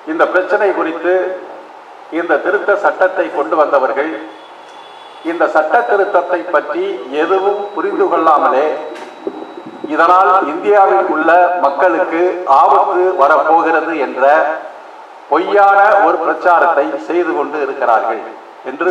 இந்த பிரச்சனை குறித்து இந்த திருத்த சட்டத்தை கொண்டு வந்தவர்கள் இந்த சட்ட திருத்தத்தை பற்றி எதுவும் புரிந்து கொள்ளாமலே இதனால் இந்தியாவில் உள்ள மக்களுக்கு ஆபத்து வரப்போகிறது என்ற பொய்யான ஒரு பிரச்சாரத்தை செய்து கொண்டு இருக்கிறார்கள் என்று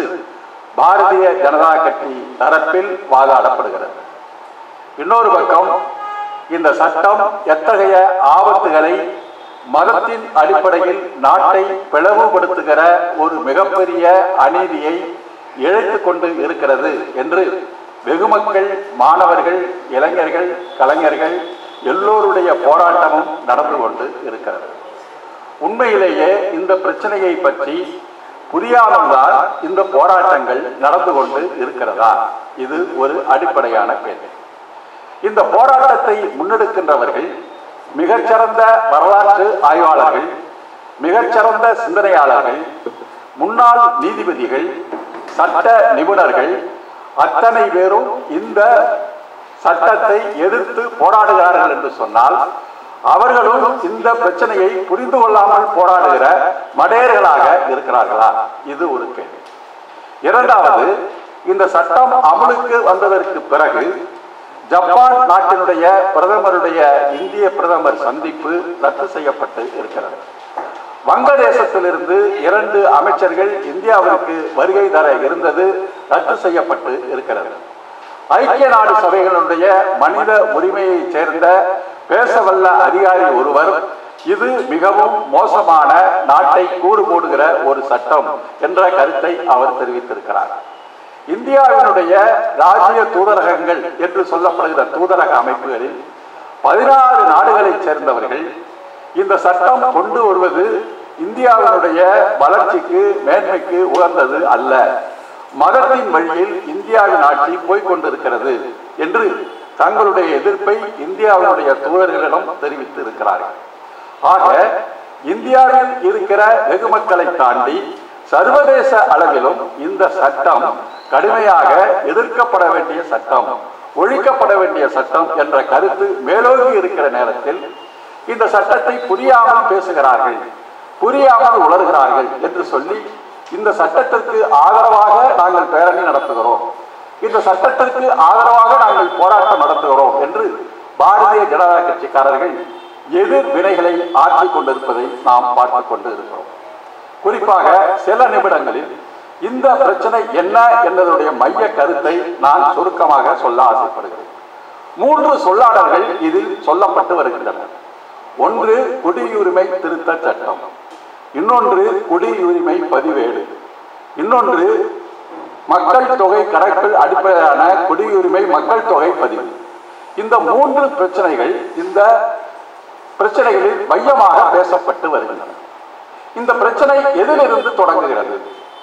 பாரதிய ஜனதா கட்சி தரப்பில் வாதாடப்படுகிறது இன்னொரு பக்கம் இந்த சட்டம் எத்தகைய ஆபத்துகளை மதத்தின் அடிப்படையில் நாட்டை பிளவுபடுத்துகிற ஒரு மிகப்பெரிய அநீதியை இழைத்து கொண்டு இருக்கிறது என்று வெகுமக்கள் மாணவர்கள் இளைஞர்கள் கலைஞர்கள் எல்லோருடைய போராட்டமும் நடந்து கொண்டு இருக்கிறது உண்மையிலேயே இந்த பிரச்சனையை பற்றி புரியாமல்தான் இந்த போராட்டங்கள் நடந்து கொண்டு இருக்கிறதா இது ஒரு அடிப்படையான கேள்வி இந்த போராட்டத்தை முன்னெடுக்கின்றவர்கள் மிகச்சிறந்த வரலாற்று ஆய்வாளர்கள் மிகச்சிறந்த சிந்தனையாளர்கள் முன்னாள் நீதிபதிகள் சட்ட நிபுணர்கள் அத்தனை பேரும் இந்த சட்டத்தை எதிர்த்து போராடுகிறார்கள் என்று சொன்னால் அவர்களும் இந்த பிரச்சனையை புரிந்து கொள்ளாமல் போராடுகிற மடையர்களாக இருக்கிறார்களா இது ஒரு கேள்வி இரண்டாவது இந்த சட்டம் அமலுக்கு வந்ததற்கு பிறகு ஜப்பான் நாட்டினுடைய பிரதமருடைய இந்திய பிரதமர் சந்திப்பு ரத்து செய்யப்பட்டு இருக்கிறது வங்கதேசத்திலிருந்து இரண்டு அமைச்சர்கள் இந்தியாவிற்கு வருகை தர இருந்தது ரத்து செய்யப்பட்டு இருக்கிறது ஐக்கிய நாடு சபைகளுடைய மனித உரிமையை சேர்ந்த பேசவல்ல அதிகாரி ஒருவர் இது மிகவும் மோசமான நாட்டை கூறு போடுகிற ஒரு சட்டம் என்ற கருத்தை அவர் தெரிவித்திருக்கிறார் இந்தியாவினுடைய ராஜ்ய தூதரகங்கள் என்று சொல்லப்படுகிற தூதரக அமைப்புகளில் பதினாறு நாடுகளைச் சேர்ந்தவர்கள் இந்த சட்டம் கொண்டு வருவது இந்தியாவினுடைய வளர்ச்சிக்கு மேன்மைக்கு உகந்தது அல்ல மதத்தின் வழியில் இந்தியாவின் ஆட்சி போய்கொண்டிருக்கிறது என்று தங்களுடைய எதிர்ப்பை இந்தியாவினுடைய தூதர்களிடம் தெரிவித்து இருக்கிறார்கள் ஆக இந்தியாவில் இருக்கிற வெகுமக்களை தாண்டி சர்வதேச அளவிலும் இந்த சட்டம் கடுமையாக எதிர்க்கப்பட வேண்டிய சட்டம் ஒழிக்கப்பட வேண்டிய சட்டம் என்ற கருத்து மேலோங்கி இருக்கிற நேரத்தில் இந்த சட்டத்தை புரியாமல் பேசுகிறார்கள் புரியாமல் உணர்கிறார்கள் என்று சொல்லி இந்த சட்டத்திற்கு ஆதரவாக நாங்கள் பேரணி நடத்துகிறோம் இந்த சட்டத்திற்கு ஆதரவாக நாங்கள் போராட்டம் நடத்துகிறோம் என்று பாரதிய ஜனதா கட்சிக்காரர்கள் எதிர் வினைகளை ஆற்றிக் கொண்டிருப்பதை நாம் பார்த்துக் கொண்டு இருக்கிறோம் குறிப்பாக சில நிமிடங்களில் இந்த பிரச்சனை என்ன என்பதனுடைய மைய கருத்தை நான் சுருக்கமாக சொல்ல ஆசைப்படுகிறேன் மூன்று சொல்லாடல்கள் இதில் சொல்லப்பட்டு வருகின்றன ஒன்று குடியுரிமை திருத்த சட்டம் இன்னொன்று குடியுரிமை பதிவேடு இன்னொன்று மக்கள் தொகை கணக்கில் அடிப்படையிலான குடியுரிமை மக்கள் தொகை பதிவு இந்த மூன்று பிரச்சனைகள் இந்த பிரச்சனைகளில் மையமாக பேசப்பட்டு வருகின்றன இந்த பிரச்சனை எதிலிருந்து தொடங்குகிறது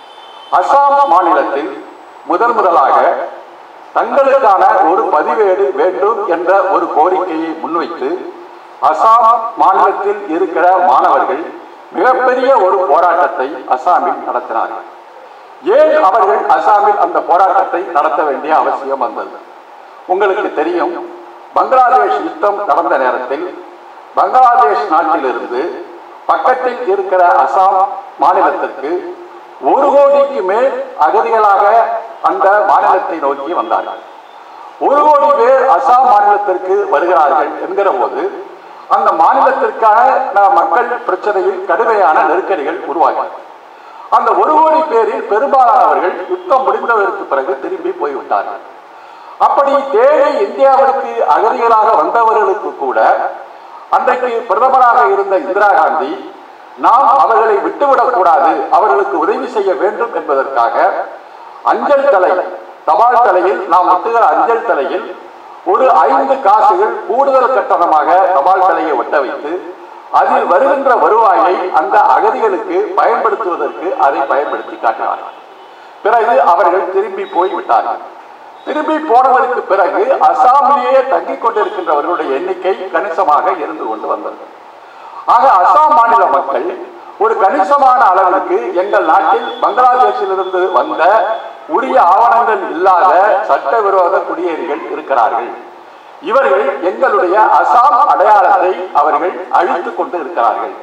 அசாம் மாநிலத்தில் முதல் முதலாக தங்களுக்கான ஒரு பதிவேடு வேண்டும் என்ற ஒரு கோரிக்கையை முன்வைத்து அசாம் மாநிலத்தில் இருக்கிற மாணவர்கள் மிகப்பெரிய ஒரு போராட்டத்தை அசாமில் நடத்தினார்கள் ஏன் அவர்கள் அசாமில் அந்த போராட்டத்தை நடத்த வேண்டிய அவசியம் வந்தது உங்களுக்கு தெரியும் பங்களாதேஷ் யுத்தம் நடந்த நேரத்தில் பங்களாதேஷ் நாட்டிலிருந்து பக்கத்தில் இருக்கிற அசாம் மாநிலத்திற்கு ஒரு கோடிக்கு மேல் அகதிகளாக அந்த மாநிலத்தை நோக்கி வந்தார்கள் ஒரு கோடி பேர் அசாம் மாநிலத்திற்கு வருகிறார்கள் என்கிற போது அந்த மாநிலத்திற்கான மக்கள் பிரச்சனையில் கடுமையான நெருக்கடிகள் உருவாகின அந்த ஒரு கோடி பேரில் பெரும்பாலானவர்கள் யுத்தம் முடிந்ததற்கு பிறகு திரும்பி போய்விட்டார்கள் அப்படி தேடி இந்தியாவிற்கு அகதிகளாக வந்தவர்களுக்கு கூட அன்றைக்கு பிரதமராக இருந்த இந்திரா காந்தி நாம் அவர்களை விட்டுவிடக் கூடாது அவர்களுக்கு உதவி செய்ய வேண்டும் என்பதற்காக அஞ்சல் தலை தபால் தலையில் நாம் ஒட்டுகிற அஞ்சல் தலையில் ஒரு ஐந்து காசுகள் கூடுதல் கட்டணமாக தபால் தலையை ஒட்ட வைத்து அதில் வருகின்ற வருவாயை அந்த அகதிகளுக்கு பயன்படுத்துவதற்கு அதை பயன்படுத்தி காட்டினார்கள் பிறகு அவர்கள் திரும்பி போய் விட்டார்கள் திரும்பி போனதற்கு பிறகு அசாமிலேயே தங்கிக் கொண்டிருக்கின்றவர்களுடைய எண்ணிக்கை கணிசமாக இருந்து கொண்டு வந்தது ஆக அசாம் மாநில மக்கள் ஒரு கணிசமான அளவிற்கு எங்கள் நாட்டில் பங்களாதேஷிலிருந்து வந்த உரிய ஆவணங்கள் இல்லாத சட்டவிரோத குடியேறிகள் இருக்கிறார்கள் இவர்கள் எங்களுடைய அசாம் அடையாளத்தை அவர்கள் அழித்துக் கொண்டு இருக்கிறார்கள்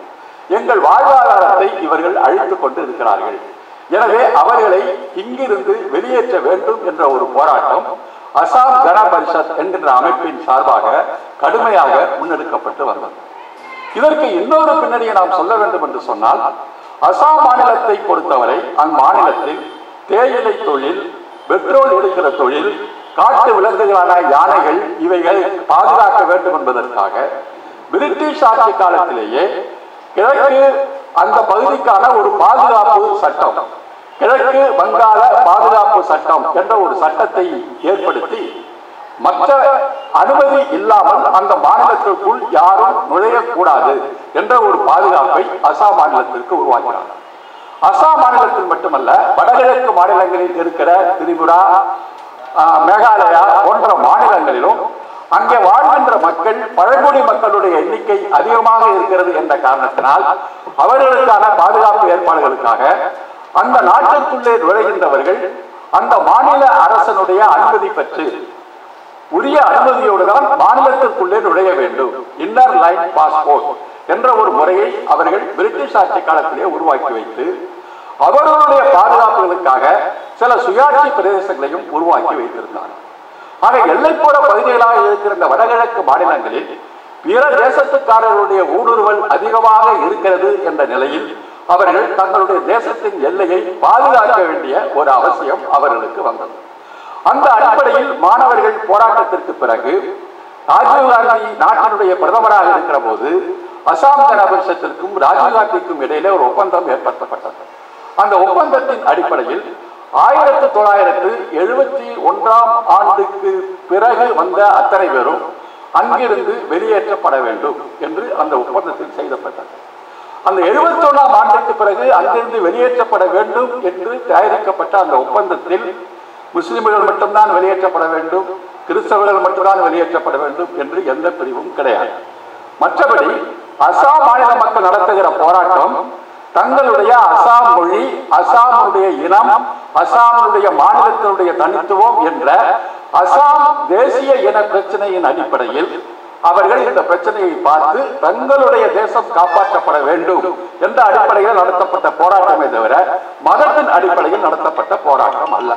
எங்கள் வாழ்வாதாரத்தை இவர்கள் அழித்துக் கொண்டு இருக்கிறார்கள் எனவே அவர்களை இங்கிருந்து வெளியேற்ற வேண்டும் என்ற ஒரு போராட்டம் அசாம் கன பரிஷத் என்கின்ற அமைப்பின் சார்பாக கடுமையாக முன்னெடுக்கப்பட்டு வந்தது இதற்கு இன்னொரு பின்னணியை நாம் சொல்ல வேண்டும் என்று சொன்னால் அசாம் மாநிலத்தை பொறுத்தவரை அம்மாநிலத்தில் தேயிலை தொழில் பெட்ரோல் எடுக்கிற தொழில் காட்டு விலங்குகளான யானைகள் இவைகளை பாதுகாக்க வேண்டும் என்பதற்காக பிரிட்டிஷ் ஆட்சி காலத்திலேயே கிழக்கு அந்த பகுதிக்கான ஒரு பாதுகாப்பு சட்டம் கிழக்கு வங்காள பாதுகாப்பு சட்டம் என்ற ஒரு சட்டத்தை ஏற்படுத்தி மற்ற அனுமதி இல்லாமல் அந்த மாநிலத்திற்குள் யாரும் நுழையக்கூடாது என்ற ஒரு பாதுகாப்பை அசாம் மாநிலத்திற்கு உருவாக்கினார் அசாம் மாநிலத்தில் மட்டுமல்ல வடகிழக்கு மாநிலங்களில் இருக்கிற திரிபுரா ஆஹ், மேகாலயா போன்ற மாநிலங்களிலும் அங்கே வாழ்கின்ற மக்கள் பழங்குடி மக்களுடைய எண்ணிக்கை அதிகமாக இருக்கிறது என்ற காரணத்தினால் அவர்களுக்கான பாதுகாப்பு ஏற்பாடுகளுக்காக அந்த நாட்டிற்குள்ளே நுழைகின்றவர்கள் அந்த மாநில அரசனுடைய அனுமதி பெற்று உரிய அனுமதியோடு தான் மாநிலத்திற்குள்ளே நுழைய வேண்டும் இன்னர் லைன் பாஸ்போர்ட் என்ற ஒரு முறையை அவர்கள் பிரிட்டிஷ் ஆட்சி காலத்திலே உருவாக்கி வைத்து அவர்களுடைய பாதுகாப்புகளுக்காக சில சுயாட்சி பிரதேசங்களையும் உருவாக்கி வைத்திருந்தார்கள் ஆக எல்லைப்புற பகுதிகளாக இருக்கிற இந்த வடகிழக்கு மாநிலங்களில் பிற தேசத்துக்காரர்களுடைய ஊடுருவல் அதிகமாக இருக்கிறது என்ற நிலையில் அவர்கள் தங்களுடைய தேசத்தின் எல்லையை பாதுகாக்க வேண்டிய ஒரு அவசியம் அவர்களுக்கு வந்தது அந்த அடிப்படையில் மாணவர்கள் போராட்டத்திற்கு பிறகு ராஜீவ் காந்தி நாட்டினுடைய பிரதமராக இருக்கிற போது அசாம் கனபரிஷத்திற்கும் ராஜீவ் காந்திக்கும் இடையிலே ஒரு ஒப்பந்தம் ஏற்படுத்தப்பட்டது அந்த ஒப்பந்தத்தின் அடிப்படையில் ஆயிரத்தி தொள்ளாயிரத்து எழுபத்தி ஒன்றாம் ஆண்டுக்கு பிறகு வந்த அத்தனை பேரும் அங்கிருந்து வெளியேற்றப்பட வேண்டும் என்று அந்த ஒப்பந்தத்தில் செய்யப்பட்டது அந்த எழுபத்தி ஒன்றாம் ஆண்டுக்கு பிறகு அங்கிருந்து வெளியேற்றப்பட வேண்டும் என்று தயாரிக்கப்பட்ட அந்த ஒப்பந்தத்தில் முஸ்லிம்கள் மட்டும்தான் வெளியேற்றப்பட வேண்டும் கிறிஸ்தவர்கள் மட்டும்தான் வெளியேற்றப்பட வேண்டும் என்று எந்த பிரிவும் கிடையாது மற்றபடி அசாம் மாநில மக்கள் நடத்துகிற போராட்டம் தங்களுடைய அசாம் மொழி அசாமுடைய இனம் அசாமுடைய மாநிலத்தினுடைய தனித்துவம் என்ற அசாம் தேசிய இன பிரச்சனையின் அடிப்படையில் அவர்கள் இந்த பிரச்சனையை பார்த்து தங்களுடைய தேசம் காப்பாற்றப்பட வேண்டும் என்ற அடிப்படையில் நடத்தப்பட்ட போராட்டமே தவிர மதத்தின் அடிப்படையில் நடத்தப்பட்ட போராட்டம் அல்ல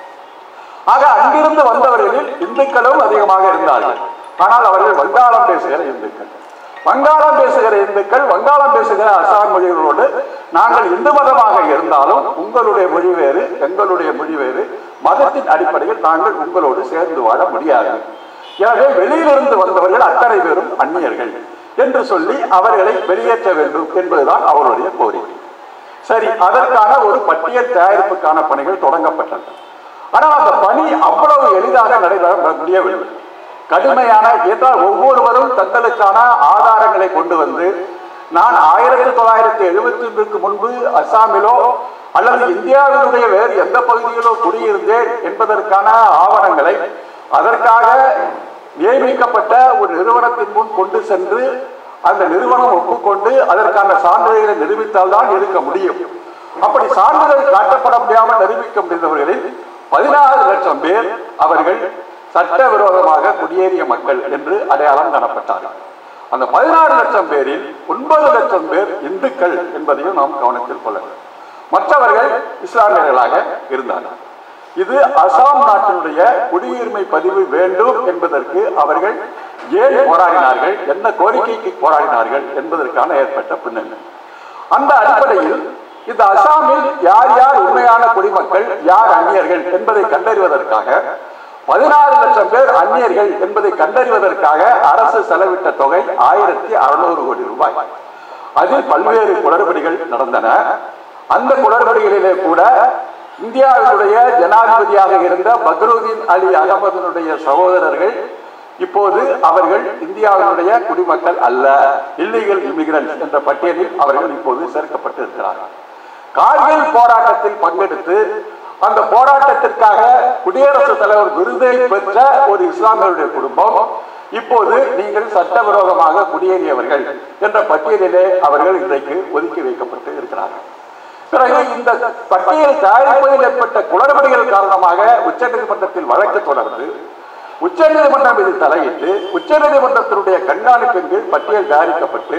ஆக அங்கிருந்து வந்தவர்களில் இந்துக்களும் அதிகமாக இருந்தார்கள் ஆனால் அவர்கள் வங்காளம் பேசுகிற இந்துக்கள் வங்காளம் பேசுகிற இந்துக்கள் வங்காளம் பேசுகிற அசாம் மொழிகளோடு நாங்கள் இந்து மதமாக இருந்தாலும் உங்களுடைய மொழி வேறு எங்களுடைய மொழி வேறு மதத்தின் அடிப்படையில் நாங்கள் உங்களோடு சேர்ந்து வாழ முடியாது எனவே வெளியிலிருந்து வந்தவர்கள் அத்தனை பேரும் அந்நியர்கள் என்று சொல்லி அவர்களை வெளியேற்ற வேண்டும் என்பதுதான் அவருடைய கோரிக்கை சரி அதற்கான ஒரு பட்டியல் தயாரிப்புக்கான பணிகள் தொடங்கப்பட்டது ஆனால் அந்த பணி அவ்வளவு எளிதாக நடைபெற முடியவில்லை கடுமையான என்றால் ஒவ்வொருவரும் தங்களுக்கான ஆதாரங்களை கொண்டு வந்து நான் ஆயிரத்தி தொள்ளாயிரத்தி எழுபத்தி ஒன்றுக்கு முன்பு அஸ்ஸாமிலோ அல்லது இந்தியாவினுடைய வேறு எந்த பகுதியிலோ குடியிருந்தேன் என்பதற்கான ஆவணங்களை அதற்காக நியமிக்கப்பட்ட ஒரு நிறுவனத்தின் முன் கொண்டு சென்று அந்த நிறுவனம் ஒப்புக்கொண்டு அதற்கான சான்றிதழ்களை நிரூபித்தால் தான் இருக்க முடியும் அப்படி சான்றிதழ் காட்டப்பட முடியாமல் நிரூபிக்க முடிந்தவர்களில் பதினாறு லட்சம் பேர் அவர்கள் சட்டவிரோதமாக குடியேறிய மக்கள் என்று அடையாளம் காணப்பட்டார்கள் அந்த பதினாறு லட்சம் பேரில் ஒன்பது லட்சம் பேர் இந்துக்கள் என்பதையும் நாம் கவனத்தில் கொள்ள வேண்டும் மற்றவர்கள் இஸ்லாமியர்களாக இருந்தார்கள் இது அசாம் நாட்டினுடைய குடியுரிமை பதிவு வேண்டும் என்பதற்கு அவர்கள் ஏன் போராடினார்கள் என்ன கோரிக்கைக்கு போராடினார்கள் என்பதற்கான ஏற்பட்ட பின்னணி அந்த அடிப்படையில் இந்த அசாமில் யார் யார் உண்மையான குடிமக்கள் யார் அந்நியர்கள் என்பதை கண்டறிவதற்காக பதினாறு லட்சம் பேர் அந்நியர்கள் என்பதை கண்டறிவதற்காக அரசு செலவிட்ட தொகை ஆயிரத்தி அறுநூறு கோடி ரூபாய் அதில் பல்வேறு குளறுபடிகள் நடந்தன அந்த குளறுபடிகளிலே கூட இந்தியாவினுடைய ஜனாதிபதியாக இருந்த பக்ருதீன் அலி அகமதுனுடைய சகோதரர்கள் இப்போது அவர்கள் இந்தியாவினுடைய குடிமக்கள் அல்ல இல்லீகல் இமிகிரன்ஸ் என்ற பட்டியலில் அவர்கள் இப்போது சேர்க்கப்பட்டு இருக்கிறார்கள் கார்கில் போராட்டத்தில் பங்கெடுத்து அந்த போராட்டத்திற்காக குடியரசுத் தலைவர் விருதை பெற்ற ஒரு இஸ்லாமியருடைய குடும்பம் இப்போது நீங்கள் சட்டவிரோதமாக குடியேறியவர்கள் என்ற பட்டியலிலே அவர்கள் இன்றைக்கு ஒதுக்கி வைக்கப்பட்டு இருக்கிறார்கள் பிறகு இந்த பட்டியல் தயாரிப்பதில் ஏற்பட்ட குளறுபடிகள் காரணமாக உச்சநீதிமன்றத்தில் வழக்கு தொடர்ந்து உச்சநீதிமன்றம் இதில் தலையிட்டு உச்சநீதிமன்றத்தினுடைய கண்காணிப்பின் கீழ் பட்டியல் தயாரிக்கப்பட்டு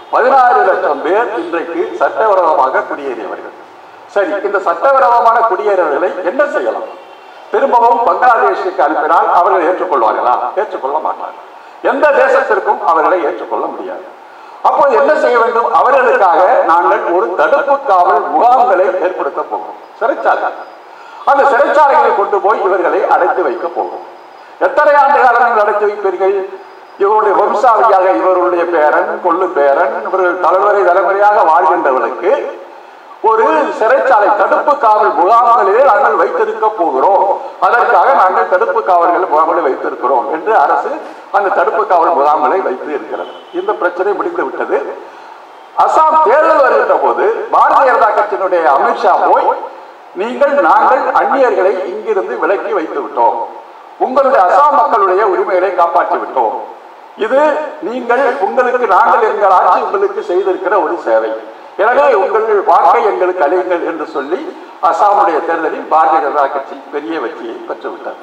பதினாறு லட்சம் பேர் இன்றைக்கு சட்டவிரோதமாக குடியேறியவர்கள் சரி இந்த சட்டவிரோதமான குடியேறியவர்களை என்ன செய்யலாம் திரும்பவும் பங்களாதேஷுக்கு அனுப்பினால் அவர்கள் ஏற்றுக்கொள்வார்களா ஏற்றுக்கொள்ள மாட்டார்கள் எந்த தேசத்திற்கும் அவர்களை ஏற்றுக்கொள்ள முடியாது அப்போது என்ன செய்ய வேண்டும் அவர்களுக்காக நாங்கள் ஒரு தடுப்பு காவல் முகாம்களை ஏற்படுத்த போகிறோம் சிறைச்சாலை அந்த சிறைச்சாலைகளை கொண்டு போய் இவர்களை அடைத்து வைக்க போகிறோம் எத்தனை ஆண்டு காலம் நீங்கள் அடைத்து வைப்பீர்கள் இவருடைய வம்சாவியாக இவருடைய பேரன் கொள்ளு பேரன் இவர்கள் தலைமுறை தலைமுறையாக வாழ்கின்றவர்களுக்கு ஒரு சிறைச்சாலை தடுப்பு காவல் முகாம்களிலே நாங்கள் வைத்திருக்க போகிறோம் அதற்காக நாங்கள் தடுப்பு காவல்கள் முகாம்களை வைத்திருக்கிறோம் என்று அரசு அந்த தடுப்பு காவல் முகாம்களை வைத்து இருக்கிறது இந்த பிரச்சனை முடிந்து விட்டது அசாம் தேர்தல் வருகின்ற போது பாரதிய ஜனதா கட்சியினுடைய அமித்ஷா போய் நீங்கள் நாங்கள் அந்நியர்களை இங்கிருந்து விலக்கி வைத்து விட்டோம் உங்களுடைய அசாம் மக்களுடைய உரிமைகளை காப்பாற்றி விட்டோம் இது நீங்கள் உங்களுக்கு நாங்கள் எங்கள் ஆட்சி உங்களுக்கு செய்திருக்கிற ஒரு சேவை எனவே உங்கள் வாக்கை எங்களுக்கு அழியுங்கள் என்று சொல்லி அசாமுடைய தேர்தலில் பாரதிய ஜனதா கட்சி பெரிய வெற்றியை பெற்றுவிட்டது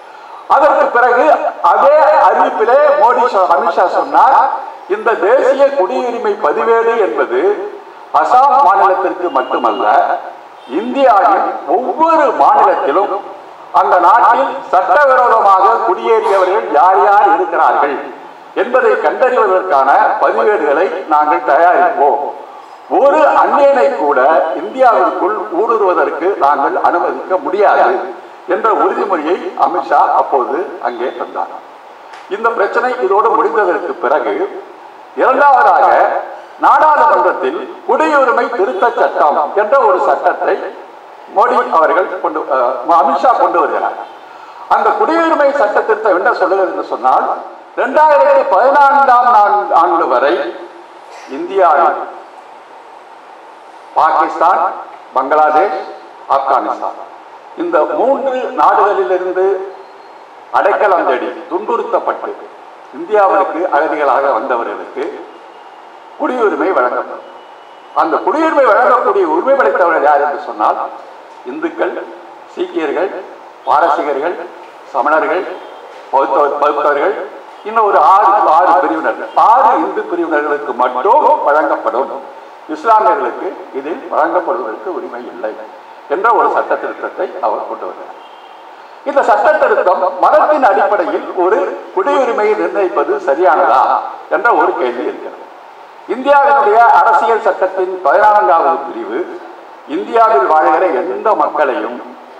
அதற்கு பிறகு அதே அறிவிப்பிலே மோடி சொ- அமித்ஷா சொன்னார் இந்த தேசிய குடியுரிமை பதிவேடு என்பது அசாம் மாநிலத்திற்கு மட்டுமல்ல இந்தியாவின் ஒவ்வொரு மாநிலத்திலும் அந்த நாட்டில் சட்டவிரோதமாக குடியேறியவர்கள் யார் யார் இருக்கிறார்கள் என்பதை கண்டறிவதற்கான பதிவேடுகளை நாங்கள் தயாரிப்போம் ஒரு அந்நியனை கூட இந்தியாவிற்குள் ஊடுருவதற்கு நாங்கள் அனுமதிக்க முடியாது என்ற உறுதிமொழியை அமித்ஷா அப்போது அங்கே தந்தார் இந்த பிரச்சனை இதோடு முடிந்ததற்கு பிறகு இரண்டாவதாக நாடாளுமன்றத்தில் குடியுரிமை திருத்த சட்டம் என்ற ஒரு சட்டத்தை மோடி அவர்கள் கொண்டு அஹ், அமித்ஷா கொண்டு வருகிறார் அந்த குடியுரிமை சட்ட திருத்தம் என்ன சொல்லுகிறது என்று சொன்னால் இரண்டாயிரத்தி பதினான்காம் ஆண்டு- ஆண்டு வரை இந்தியாவில் பாகிஸ்தான் பங்களாதேஷ் ஆப்கானிஸ்தான் இந்த மூன்று நாடுகளிலிருந்து அடைக்கலம் தேடி துன்புறுத்தப்பட்டு இந்தியாவிற்கு அகதிகளாக வந்தவர்களுக்கு குடியுரிமை வழங்கப்படும் அந்த குடியுரிமை வழங்கக்கூடிய உரிமை படைத்தவர்கள் யார் என்று சொன்னால் இந்துக்கள் சீக்கியர்கள் பாரசீகர்கள் சமணர்கள் பௌத்த பௌத்தர்கள் இன்னும் ஒரு ஆறு ஆறு பிரிவினர்கள் ஆறு இந்து பிரிவினர்களுக்கு மட்டும் வழங்கப்படும் இஸ்லாமியர்களுக்கு இதில் வழங்கப்படுவதற்கு உரிமை இல்லை என்ற ஒரு சட்ட திருத்தத்தை அவர் கொண்டு வருகிறார் இந்த சட்ட திருத்தம் மதத்தின் அடிப்படையில் ஒரு குடியுரிமையை நிர்ணயிப்பது சரியானதா என்ற ஒரு கேள்வி இருக்கிறது இந்தியாவினுடைய அரசியல் சட்டத்தின் பதினான்காவது பிரிவு இந்தியாவில் வாழ்கிற எந்த மக்களையும்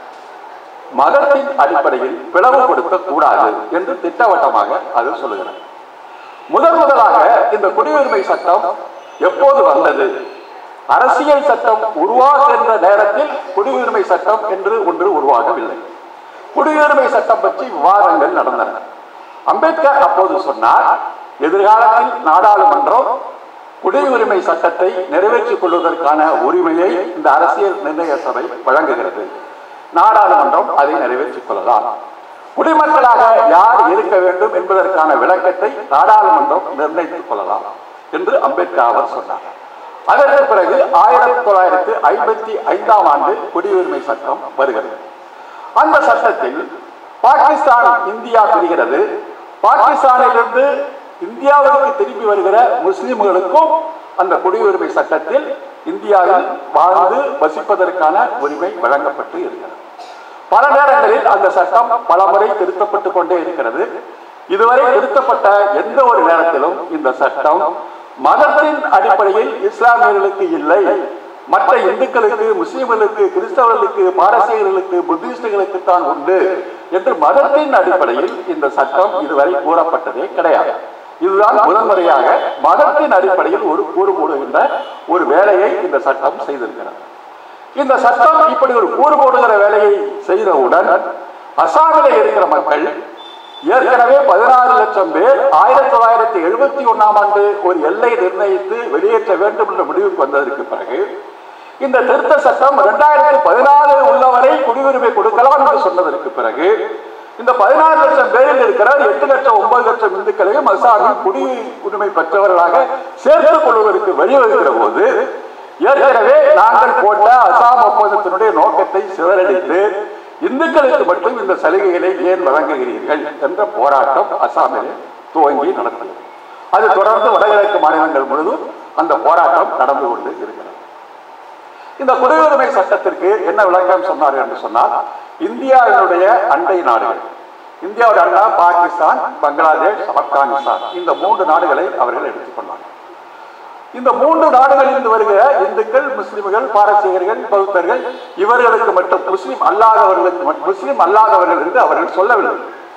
மதத்தின் அடிப்படையில் பிளவுபடுத்த கூடாது என்று திட்டவட்டமாக அது சொல்லுகிறது முதன் முதலாக இந்த குடியுரிமை சட்டம் எப்போது வந்தது அரசியல் சட்டம் உருவாகின்ற நேரத்தில் குடியுரிமை சட்டம் என்று ஒன்று உருவாகவில்லை குடியுரிமை சட்டம் பற்றி விவாதங்கள் நடந்தன அம்பேத்கர் அப்போது சொன்னார் எதிர்காலத்தில் நாடாளுமன்றம் குடியுரிமை சட்டத்தை நிறைவேற்றிக் கொள்வதற்கான உரிமையை இந்த அரசியல் நிர்ணய சபை வழங்குகிறது நாடாளுமன்றம் அதை நிறைவேற்றிக் கொள்ளலாம் குடிமக்களாக யார் இருக்க வேண்டும் என்பதற்கான விளக்கத்தை நாடாளுமன்றம் நிர்ணயித்துக் கொள்ளலாம் என்று அம்பேத்கர் அவர் சொன்னார் அதற்கு பிறகு ஆயிரத்தி தொள்ளாயிரத்தி ஐம்பத்தி ஐந்தாம் ஆண்டு குடியுரிமை சட்டம் வருகிறது அந்த சட்டத்தில் பாகிஸ்தான் இந்தியா பிரிகிறது பாகிஸ்தானிலிருந்து இந்தியாவிற்கு திரும்பி வருகிற முஸ்லிம்களுக்கும் அந்த குடியுரிமை சட்டத்தில் இந்தியாவில் வாழ்ந்து வசிப்பதற்கான உரிமை வழங்கப்பட்டு இருக்கிறது பல நேரங்களில் அந்த சட்டம் பல முறை திருத்தப்பட்டு கொண்டே இருக்கிறது இதுவரை திருத்தப்பட்ட எந்த ஒரு நேரத்திலும் இந்த சட்டம் மதத்தின் அடிப்படையில் இஸ்லாமியர்களுக்கு இல்லை மற்ற இந்துக்களுக்கு முஸ்லிம்களுக்கு கிறிஸ்தவர்களுக்கு பாரசீகர்களுக்கு புத்திஸ்டுகளுக்கு தான் உண்டு என்று மதத்தின் அடிப்படையில் இந்த சட்டம் இதுவரை கூறப்பட்டதே கிடையாது இதுதான் முதன்முறையாக மதத்தின் அடிப்படையில் ஒரு கூறு போடுகின்ற ஒரு வேலையை இந்த சட்டம் செய்திருக்கிறது இந்த சட்டம் இப்படி ஒரு கூறு போடுகிற வேலையை செய்தவுடன் அசாமில் இருக்கிற மக்கள் ஏற்கனவே பதினாறு லட்சம் பேர் ஆயிரத்தி தொள்ளாயிரத்தி எழுபத்தி ஒன்னாம் ஆண்டு ஒரு எல்லை நிர்ணயித்து வெளியேற்ற வேண்டும் என்ற முடிவுக்கு வந்ததற்கு பிறகு இந்த திருத்த சட்டம் இரண்டாயிரத்தி பதினாறு உள்ளவரை குடியுரிமை கொடுக்கலாம் என்று சொன்னதற்கு பிறகு இந்த பதினாறு லட்சம் பேரில் இருக்கிற எட்டு லட்சம் ஒன்பது லட்சம் இந்துக்களையும் அசாமில் குடியுரிமை பெற்றவர்களாக சேர்த்துக் கொள்வதற்கு வழிவகுக்கிற போது ஏற்கனவே நாங்கள் போட்ட அசாம் ஒப்பந்தத்தினுடைய நோக்கத்தை சிதறடித்து இந்துக்களுக்கு மட்டும் இந்த சலுகைகளை ஏன் வழங்குகிறீர்கள் என்ற போராட்டம் அசாமிலே துவங்கி நடந்தது அது தொடர்ந்து வடகிழக்கு மாநிலங்கள் முழுவதும் அந்த போராட்டம் நடந்து கொண்டு இருக்கிறது இந்த குடியுரிமை சட்டத்திற்கு என்ன விளக்கம் சொன்னார் என்று சொன்னால் இந்தியாவினுடைய அண்டை நாடுகள் இந்தியாவுடைய அண்டா பாகிஸ்தான் பங்களாதேஷ் ஆப்கானிஸ்தான் இந்த மூன்று நாடுகளை அவர்கள் எடுத்துக்கொண்டாங்க இந்த மூன்று நாடுகளிலிருந்து வருகிற இந்துக்கள் முஸ்லிம்கள் பாரசீகர்கள் பௌத்தர்கள் இவர்களுக்கு மட்டும் முஸ்லிம் அல்லாதவர்களுக்கு மட்டும் முஸ்லிம் அல்லாதவர்கள் என்று அவர்கள் சொல்லவில்லை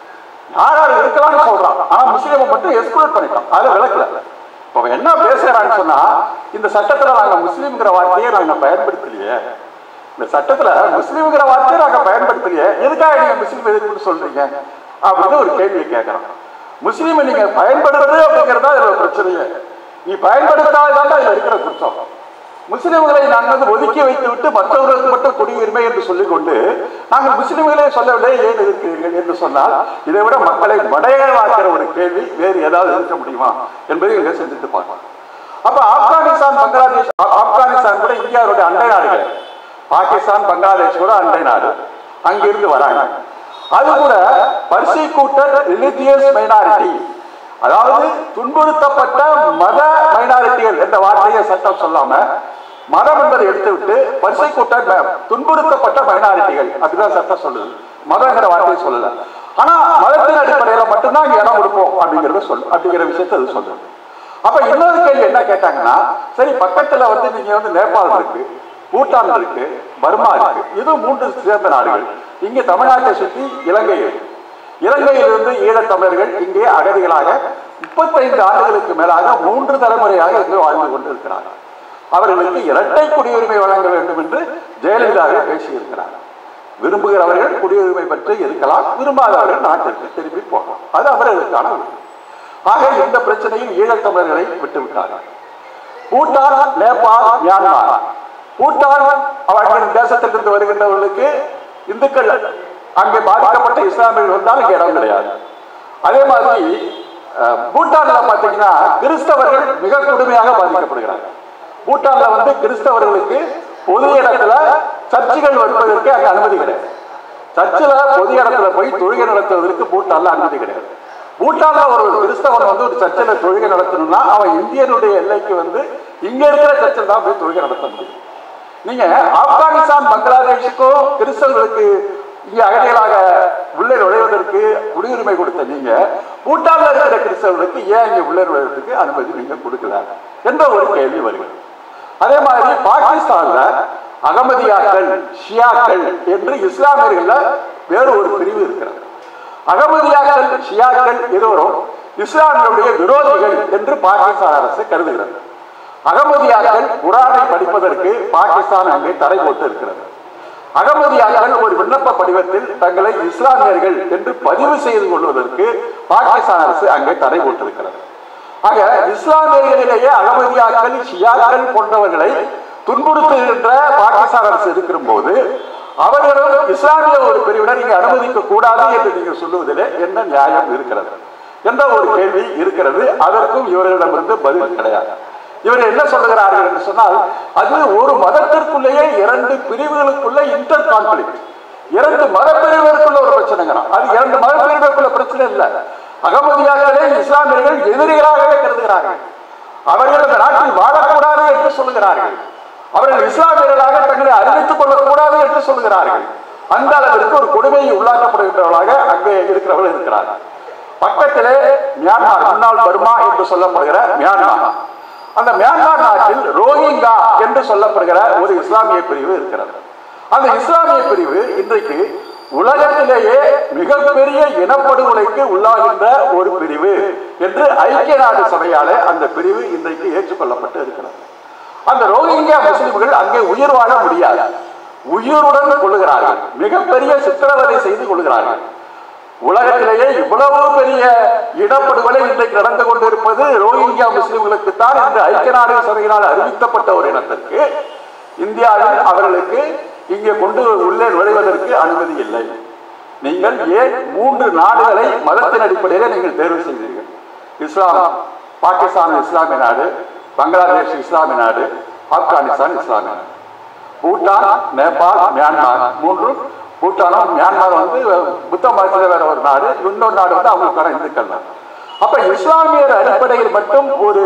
யார் யார் இருக்கலாம்னு சொல்றான் ஆனா முஸ்லீமை மட்டும் எக்ஸ்க்ளூட் பண்ணிட்டான் அதை விளக்கல இப்ப அவன் என்ன பேசுறான்னு சொன்னா இந்த சட்டத்துல நாங்க முஸ்லீம்ங்கிற வார்த்தையை நாங்க பயன்படுத்தலையே இந்த சட்டத்துல முஸ்லீம்ங்கிற வார்த்தையை நாங்க பயன்படுத்தலையே எதுக்காக நீங்க முஸ்லீம் எதிர்ப்புன்னு சொல்றீங்க அப்படின்னு ஒரு கேள்வியை கேட்கறான் முஸ்லீமை நீங்க பயன்படுத்துறது அப்படிங்கிறதா இதுல பிரச்சனையே நீ பயன்படுத்தாதான் இதுல இருக்கிற குற்றம் முஸ்லிம்களை நாங்கள் வந்து ஒதுக்கி வைத்து விட்டு மற்றவர்களுக்கு மட்டும் குடியுரிமை என்று சொல்லிக் கொண்டு நாங்கள் முஸ்லிம்களே சொல்லவில்லை ஏன் இருக்கிறீர்கள் என்று சொன்னால் இதை விட மக்களை மடையவாக்கிற ஒரு கேள்வி வேறு ஏதாவது இருக்க முடியுமா என்பதை இங்கே சிந்தித்து பார்ப்போம் அப்ப ஆப்கானிஸ்தான் பங்களாதேஷ் ஆ- ஆப்கானிஸ்தான் கூட இந்தியாவுடைய அண்டை நாடுகள் பாகிஸ்தான் பங்களாதேஷ் கூட அண்டை நாடு அங்கிருந்து வராங்க அது கூட பர்சிகூட்டட் ரிலிஜியஸ் மைனாரிட்டி அதாவது துன்புறுத்தப்பட்ட மத மைனாரிட்டிகள் என்ற வார்த்தையை சட்டம் சொல்லாம மதம் என்பதை எடுத்துவிட்டு பர்சிகூட்ட துன்புறுத்தப்பட்ட மைனாரிட்டிகள் அப்படிதான் சட்டம் சொல்லுது மதங்கிற வார்த்தையை சொல்லல ஆனா மதத்தின் அடிப்படையில மட்டும்தான் இங்க இடம் கொடுப்போம் அப்படிங்கறத சொல்லு அப்படிங்கிற விஷயத்தை அது சொல்லுது அப்ப இன்னொரு கேள்வி என்ன கேட்டாங்கன்னா சரி பக்கத்துல வந்து நீங்க வந்து நேபாள் இருக்கு பூட்டான் இருக்கு பர்மா இருக்கு இது மூன்று சேர்ந்த நாடுகள் இங்க தமிழ்நாட்டை சுற்றி இலங்கை இருக்கு இலங்கையிலிருந்து ஈழத்தமிழர்கள் இங்கே அகதிகளாக முப்பத்தைந்து ஆண்டுகளுக்கு மேலாக மூன்று தலைமுறையாக இங்கு வாழ்ந்து கொண்டு இருக்கிறார்கள் அவர்களுக்கு இரட்டை குடியுரிமை வழங்க வேண்டும் என்று ஜெயலலிதாவே பேசியிருக்கிறார் விரும்புகிறவர்கள் குடியுரிமை பெற்று இருக்கலாம் விரும்பாதவர்கள் நாட்டிற்கு திரும்பி போகலாம் அது அவர்களுக்கான உரிமை. ஆக இந்த பிரச்சனையில் ஈழத்தமிழர்களை விட்டுவிட்டார்கள் பூட்டான் நேபாள் மியான்மர் பூட்டான் அவர்களின் தேசத்திலிருந்து வருகின்றவர்களுக்கு இந்துக்கள் அங்கே பாதிக்கப்பட்ட இஸ்லாமியர்கள் வந்தால் இங்கே இடம் கிடையாது அதே மாதிரி அஹ், பூட்டான்ல பார்த்தீங்கன்னா கிறிஸ்தவர்கள் மிக கொடுமையாக பாதிக்கப்படுகிறார்கள் பூட்டான்ல வந்து கிறிஸ்தவர்களுக்கு பொது இடத்துல சர்ச்சுகள் வைப்பதற்கு அங்கே அனுமதி கிடையாது சர்ச்சில் பொது இடத்துல போய் தொழுகை நடத்துவதற்கு பூட்டான்ல அனுமதி கிடையாது பூட்டான்ல ஒரு கிறிஸ்தவன் வந்து ஒரு சர்ச்சில் தொழுகை நடத்தணும்னா அவன் இந்தியனுடைய எல்லைக்கு வந்து இங்க இருக்கிற சர்ச்சில் தான் போய் தொழுகை நடத்த முடியும் நீங்க ஆப்கானிஸ்தான் பங்களாதேஷுக்கும் கிறிஸ்தவர்களுக்கு இங்க அகதிகளாக உள்ளே நுழைவதற்கு குடியுரிமை கொடுத்த நீங்க பூட்டான்ல இருக்கிற கிறிஸ்தவர்களுக்கு ஏன் இங்க உள்ளே நுழைவதற்கு அனுமதி நீங்க கொடுக்கல என்ற ஒரு கேள்வி வருகிறது அதே மாதிரி பாகிஸ்தான்ல அகமதியாக்கள் ஷியாக்கள் என்று இஸ்லாமியர்கள்ல வேறு ஒரு பிரிவு இருக்கிறது அகமதியாக்கள் ஷியாக்கள் இருவரும் இஸ்லாமியருடைய விரோதிகள் என்று பாகிஸ்தான் அரசு கருதுகிறது அகமதியாக்கள் குரானை படிப்பதற்கு பாகிஸ்தான் அங்கே தடை போட்டு இருக்கிறது அகமதியாக்கள் ஒரு விண்ணப்ப படிவத்தில் தங்களை இஸ்லாமியர்கள் என்று பதிவு செய்து கொள்வதற்கு பாகிஸ்தான் அரசு அங்கே தடை போட்டிருக்கிறது ஆக இஸ்லாமியர்களிலேயே அகமதியாக்கள் ஷியாக்கள் போன்றவர்களை துன்புறுத்துகின்ற பாகிஸ்தான் அரசு இருக்கிற போது அவர்களும் இஸ்லாமிய ஒரு பிரிவினர் இங்கே அனுமதிக்க கூடாது என்று நீங்கள் சொல்லுவதிலே என்ன நியாயம் இருக்கிறது என்ற ஒரு கேள்வி இருக்கிறது அதற்கும் இவர்களிடமிருந்து பதில் கிடையாது இவர்கள் என்ன சொல்லுகிறார்கள் என்று சொன்னால் அது ஒரு மதத்திற்குள்ளேயே இரண்டு பிரிவுகளுக்குள்ள இன்டர் கான்ஃபிளிக் இரண்டு மத பிரிவுகளுக்குள்ள ஒரு பிரச்சனைங்கிறான் அது இரண்டு மத பிரிவுகளுக்குள்ள பிரச்சனை இல்லை அகமதியாக்களே இஸ்லாமியர்கள் எதிரிகளாகவே கருதுகிறார்கள் அவர்கள் இந்த நாட்டில் வாழக்கூடாது என்று சொல்லுகிறார்கள் அவர்கள் இஸ்லாமியர்களாக தங்களை அறிவித்துக் கொள்ளக்கூடாது என்று சொல்லுகிறார்கள் அந்த அளவிற்கு ஒரு கொடுமையை உள்ளாக்கப்படுகின்றவர்களாக அங்கே இருக்கிறவர்கள் இருக்கிறார்கள் பக்கத்திலே மியான்மர் முன்னாள் பர்மா என்று சொல்லப்படுகிற மியான்மர் அந்த மியான்மர் நாட்டில் ரோஹிங்கா என்று சொல்லப்படுகிற ஒரு இஸ்லாமிய பிரிவு இருக்கிறது அந்த இஸ்லாமிய பிரிவு இன்றைக்கு உலகத்திலேயே மிகப்பெரிய இனப்படுகொலைக்கு உள்ளாகின்ற ஒரு பிரிவு என்று ஐக்கிய நாடு சபையாலே அந்த பிரிவு இன்றைக்கு ஏற்றுக்கொள்ளப்பட்டு இருக்கிறது அந்த ரோஹிங்கியா முஸ்லிம்கள் அங்கே உயிர் வாழ முடியாது உயிருடன் கொள்ளுகிறார்கள் மிகப்பெரிய சித்திரவதை செய்து கொள்கிறார்கள் உலகத்திலேயே இவ்வளவு பெரிய இனப்படுகொலை இன்றைக்கு நடந்து கொண்டிருப்பது ரோஹிங்கியா முஸ்லிம்களுக்கு தான் இந்த ஐக்கிய நாடு சபையினால் அறிவிக்கப்பட்ட ஒரு இனத்திற்கு இந்தியாவில் அவர்களுக்கு இங்கே கொண்டு உள்ளே நுழைவதற்கு அனுமதி இல்லை நீங்கள் ஏன் மூன்று நாடுகளை மதத்தின் அடிப்படையில் நீங்கள் தேர்வு செய்தீர்கள் இஸ்லாம் பாகிஸ்தான் இஸ்லாமிய நாடு பங்களாதேஷ் இஸ்லாமிய நாடு ஆப்கானிஸ்தான் இஸ்லாமிய நாடு பூட்டான் நேபாள் மியான்மர் மூன்றும் பூட்டானும் மியான்மர் வந்து புத்த மதத்தில் வேற ஒரு நாடு இன்னொரு நாடு வந்து அவங்களுக்கான இந்துக்கள் தான் அப்ப இஸ்லாமியர் அடிப்படையில் மட்டும் ஒரு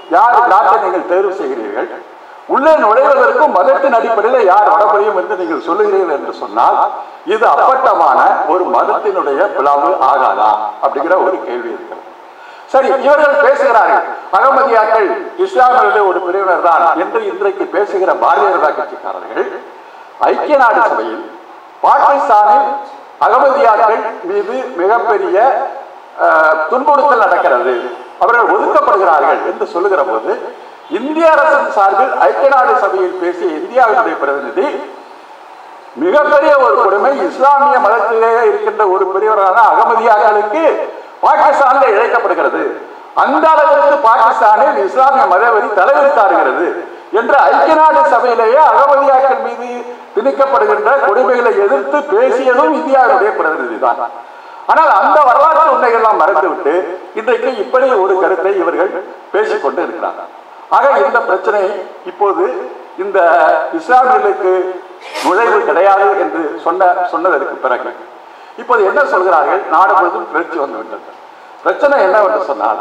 யார் நாட்டை நீங்கள் தேர்வு செய்கிறீர்கள் உள்ளே நுழைவதற்கும் மதத்தின் அடிப்படையில் யார் வர முடியும் என்று நீங்கள் சொல்லுகிறீர்கள் என்று சொன்னால் இது அப்பட்டமான ஒரு மதத்தினுடைய பிளவு ஆகாதா அப்படிங்கிற ஒரு கேள்வி இருக்கிறது சரி இவர்கள் பேசுகிறார்கள் அகமதியாக்கள் இஸ்லாமியருடைய ஒரு பிரிவினர் தான் என்று இன்றைக்கு பேசுகிற பாரதிய ஜனதா கட்சிக்காரர்கள் ஐக்கிய நாடு சபையில் பாகிஸ்தானில் அகமதியாக்கள் மீது மிகப்பெரிய அஹ், துன்புறுத்தல் நடக்கிறது அவர்கள் ஒதுக்கப்படுகிறார்கள் என்று சொல்லுகிற போது இந்திய அரசின் சார்பில் ஐக்கிய நாடு சபையில் பேசிய இந்தியாவினுடைய பிரதிநிதி மிகப்பெரிய ஒரு கொடுமை இஸ்லாமிய மதத்திலே இருக்கின்ற ஒரு பெரியவரான அகமதியாக்களுக்கு பாகிஸ்தானில் இழைக்கப்படுகிறது அந்த அளவிற்கு பாகிஸ்தானில் இஸ்லாமிய மதவெறி தலைவிரித்தாடுகிறது என்று ஐக்கிய நாடு சபையிலேயே அகமதியாக்கள் மீது திணிக்கப்படுகின்ற கொடுமைகளை எதிர்த்து பேசியதும் இந்தியாவுடைய பிரதிநிதி தான் ஆனால் அந்த வரலாற்று உண்மைகள்லாம் மறந்துவிட்டு இன்றைக்கு இப்படி ஒரு கருத்தை இவர்கள் பேசிக்கொண்டு இருக்கிறார்கள் ஆக இந்த பிரச்சனை இப்போது இந்த இஸ்லாமியர்களுக்கு நுழைவு கிடையாது என்று சொன்ன சொன்னதற்கு பிறகு இப்போது என்ன சொல்கிறார்கள் நாடு முழுவதும் கிளர்ச்சி வந்துவிட்டது பிரச்சனை என்னவென்று சொன்னால்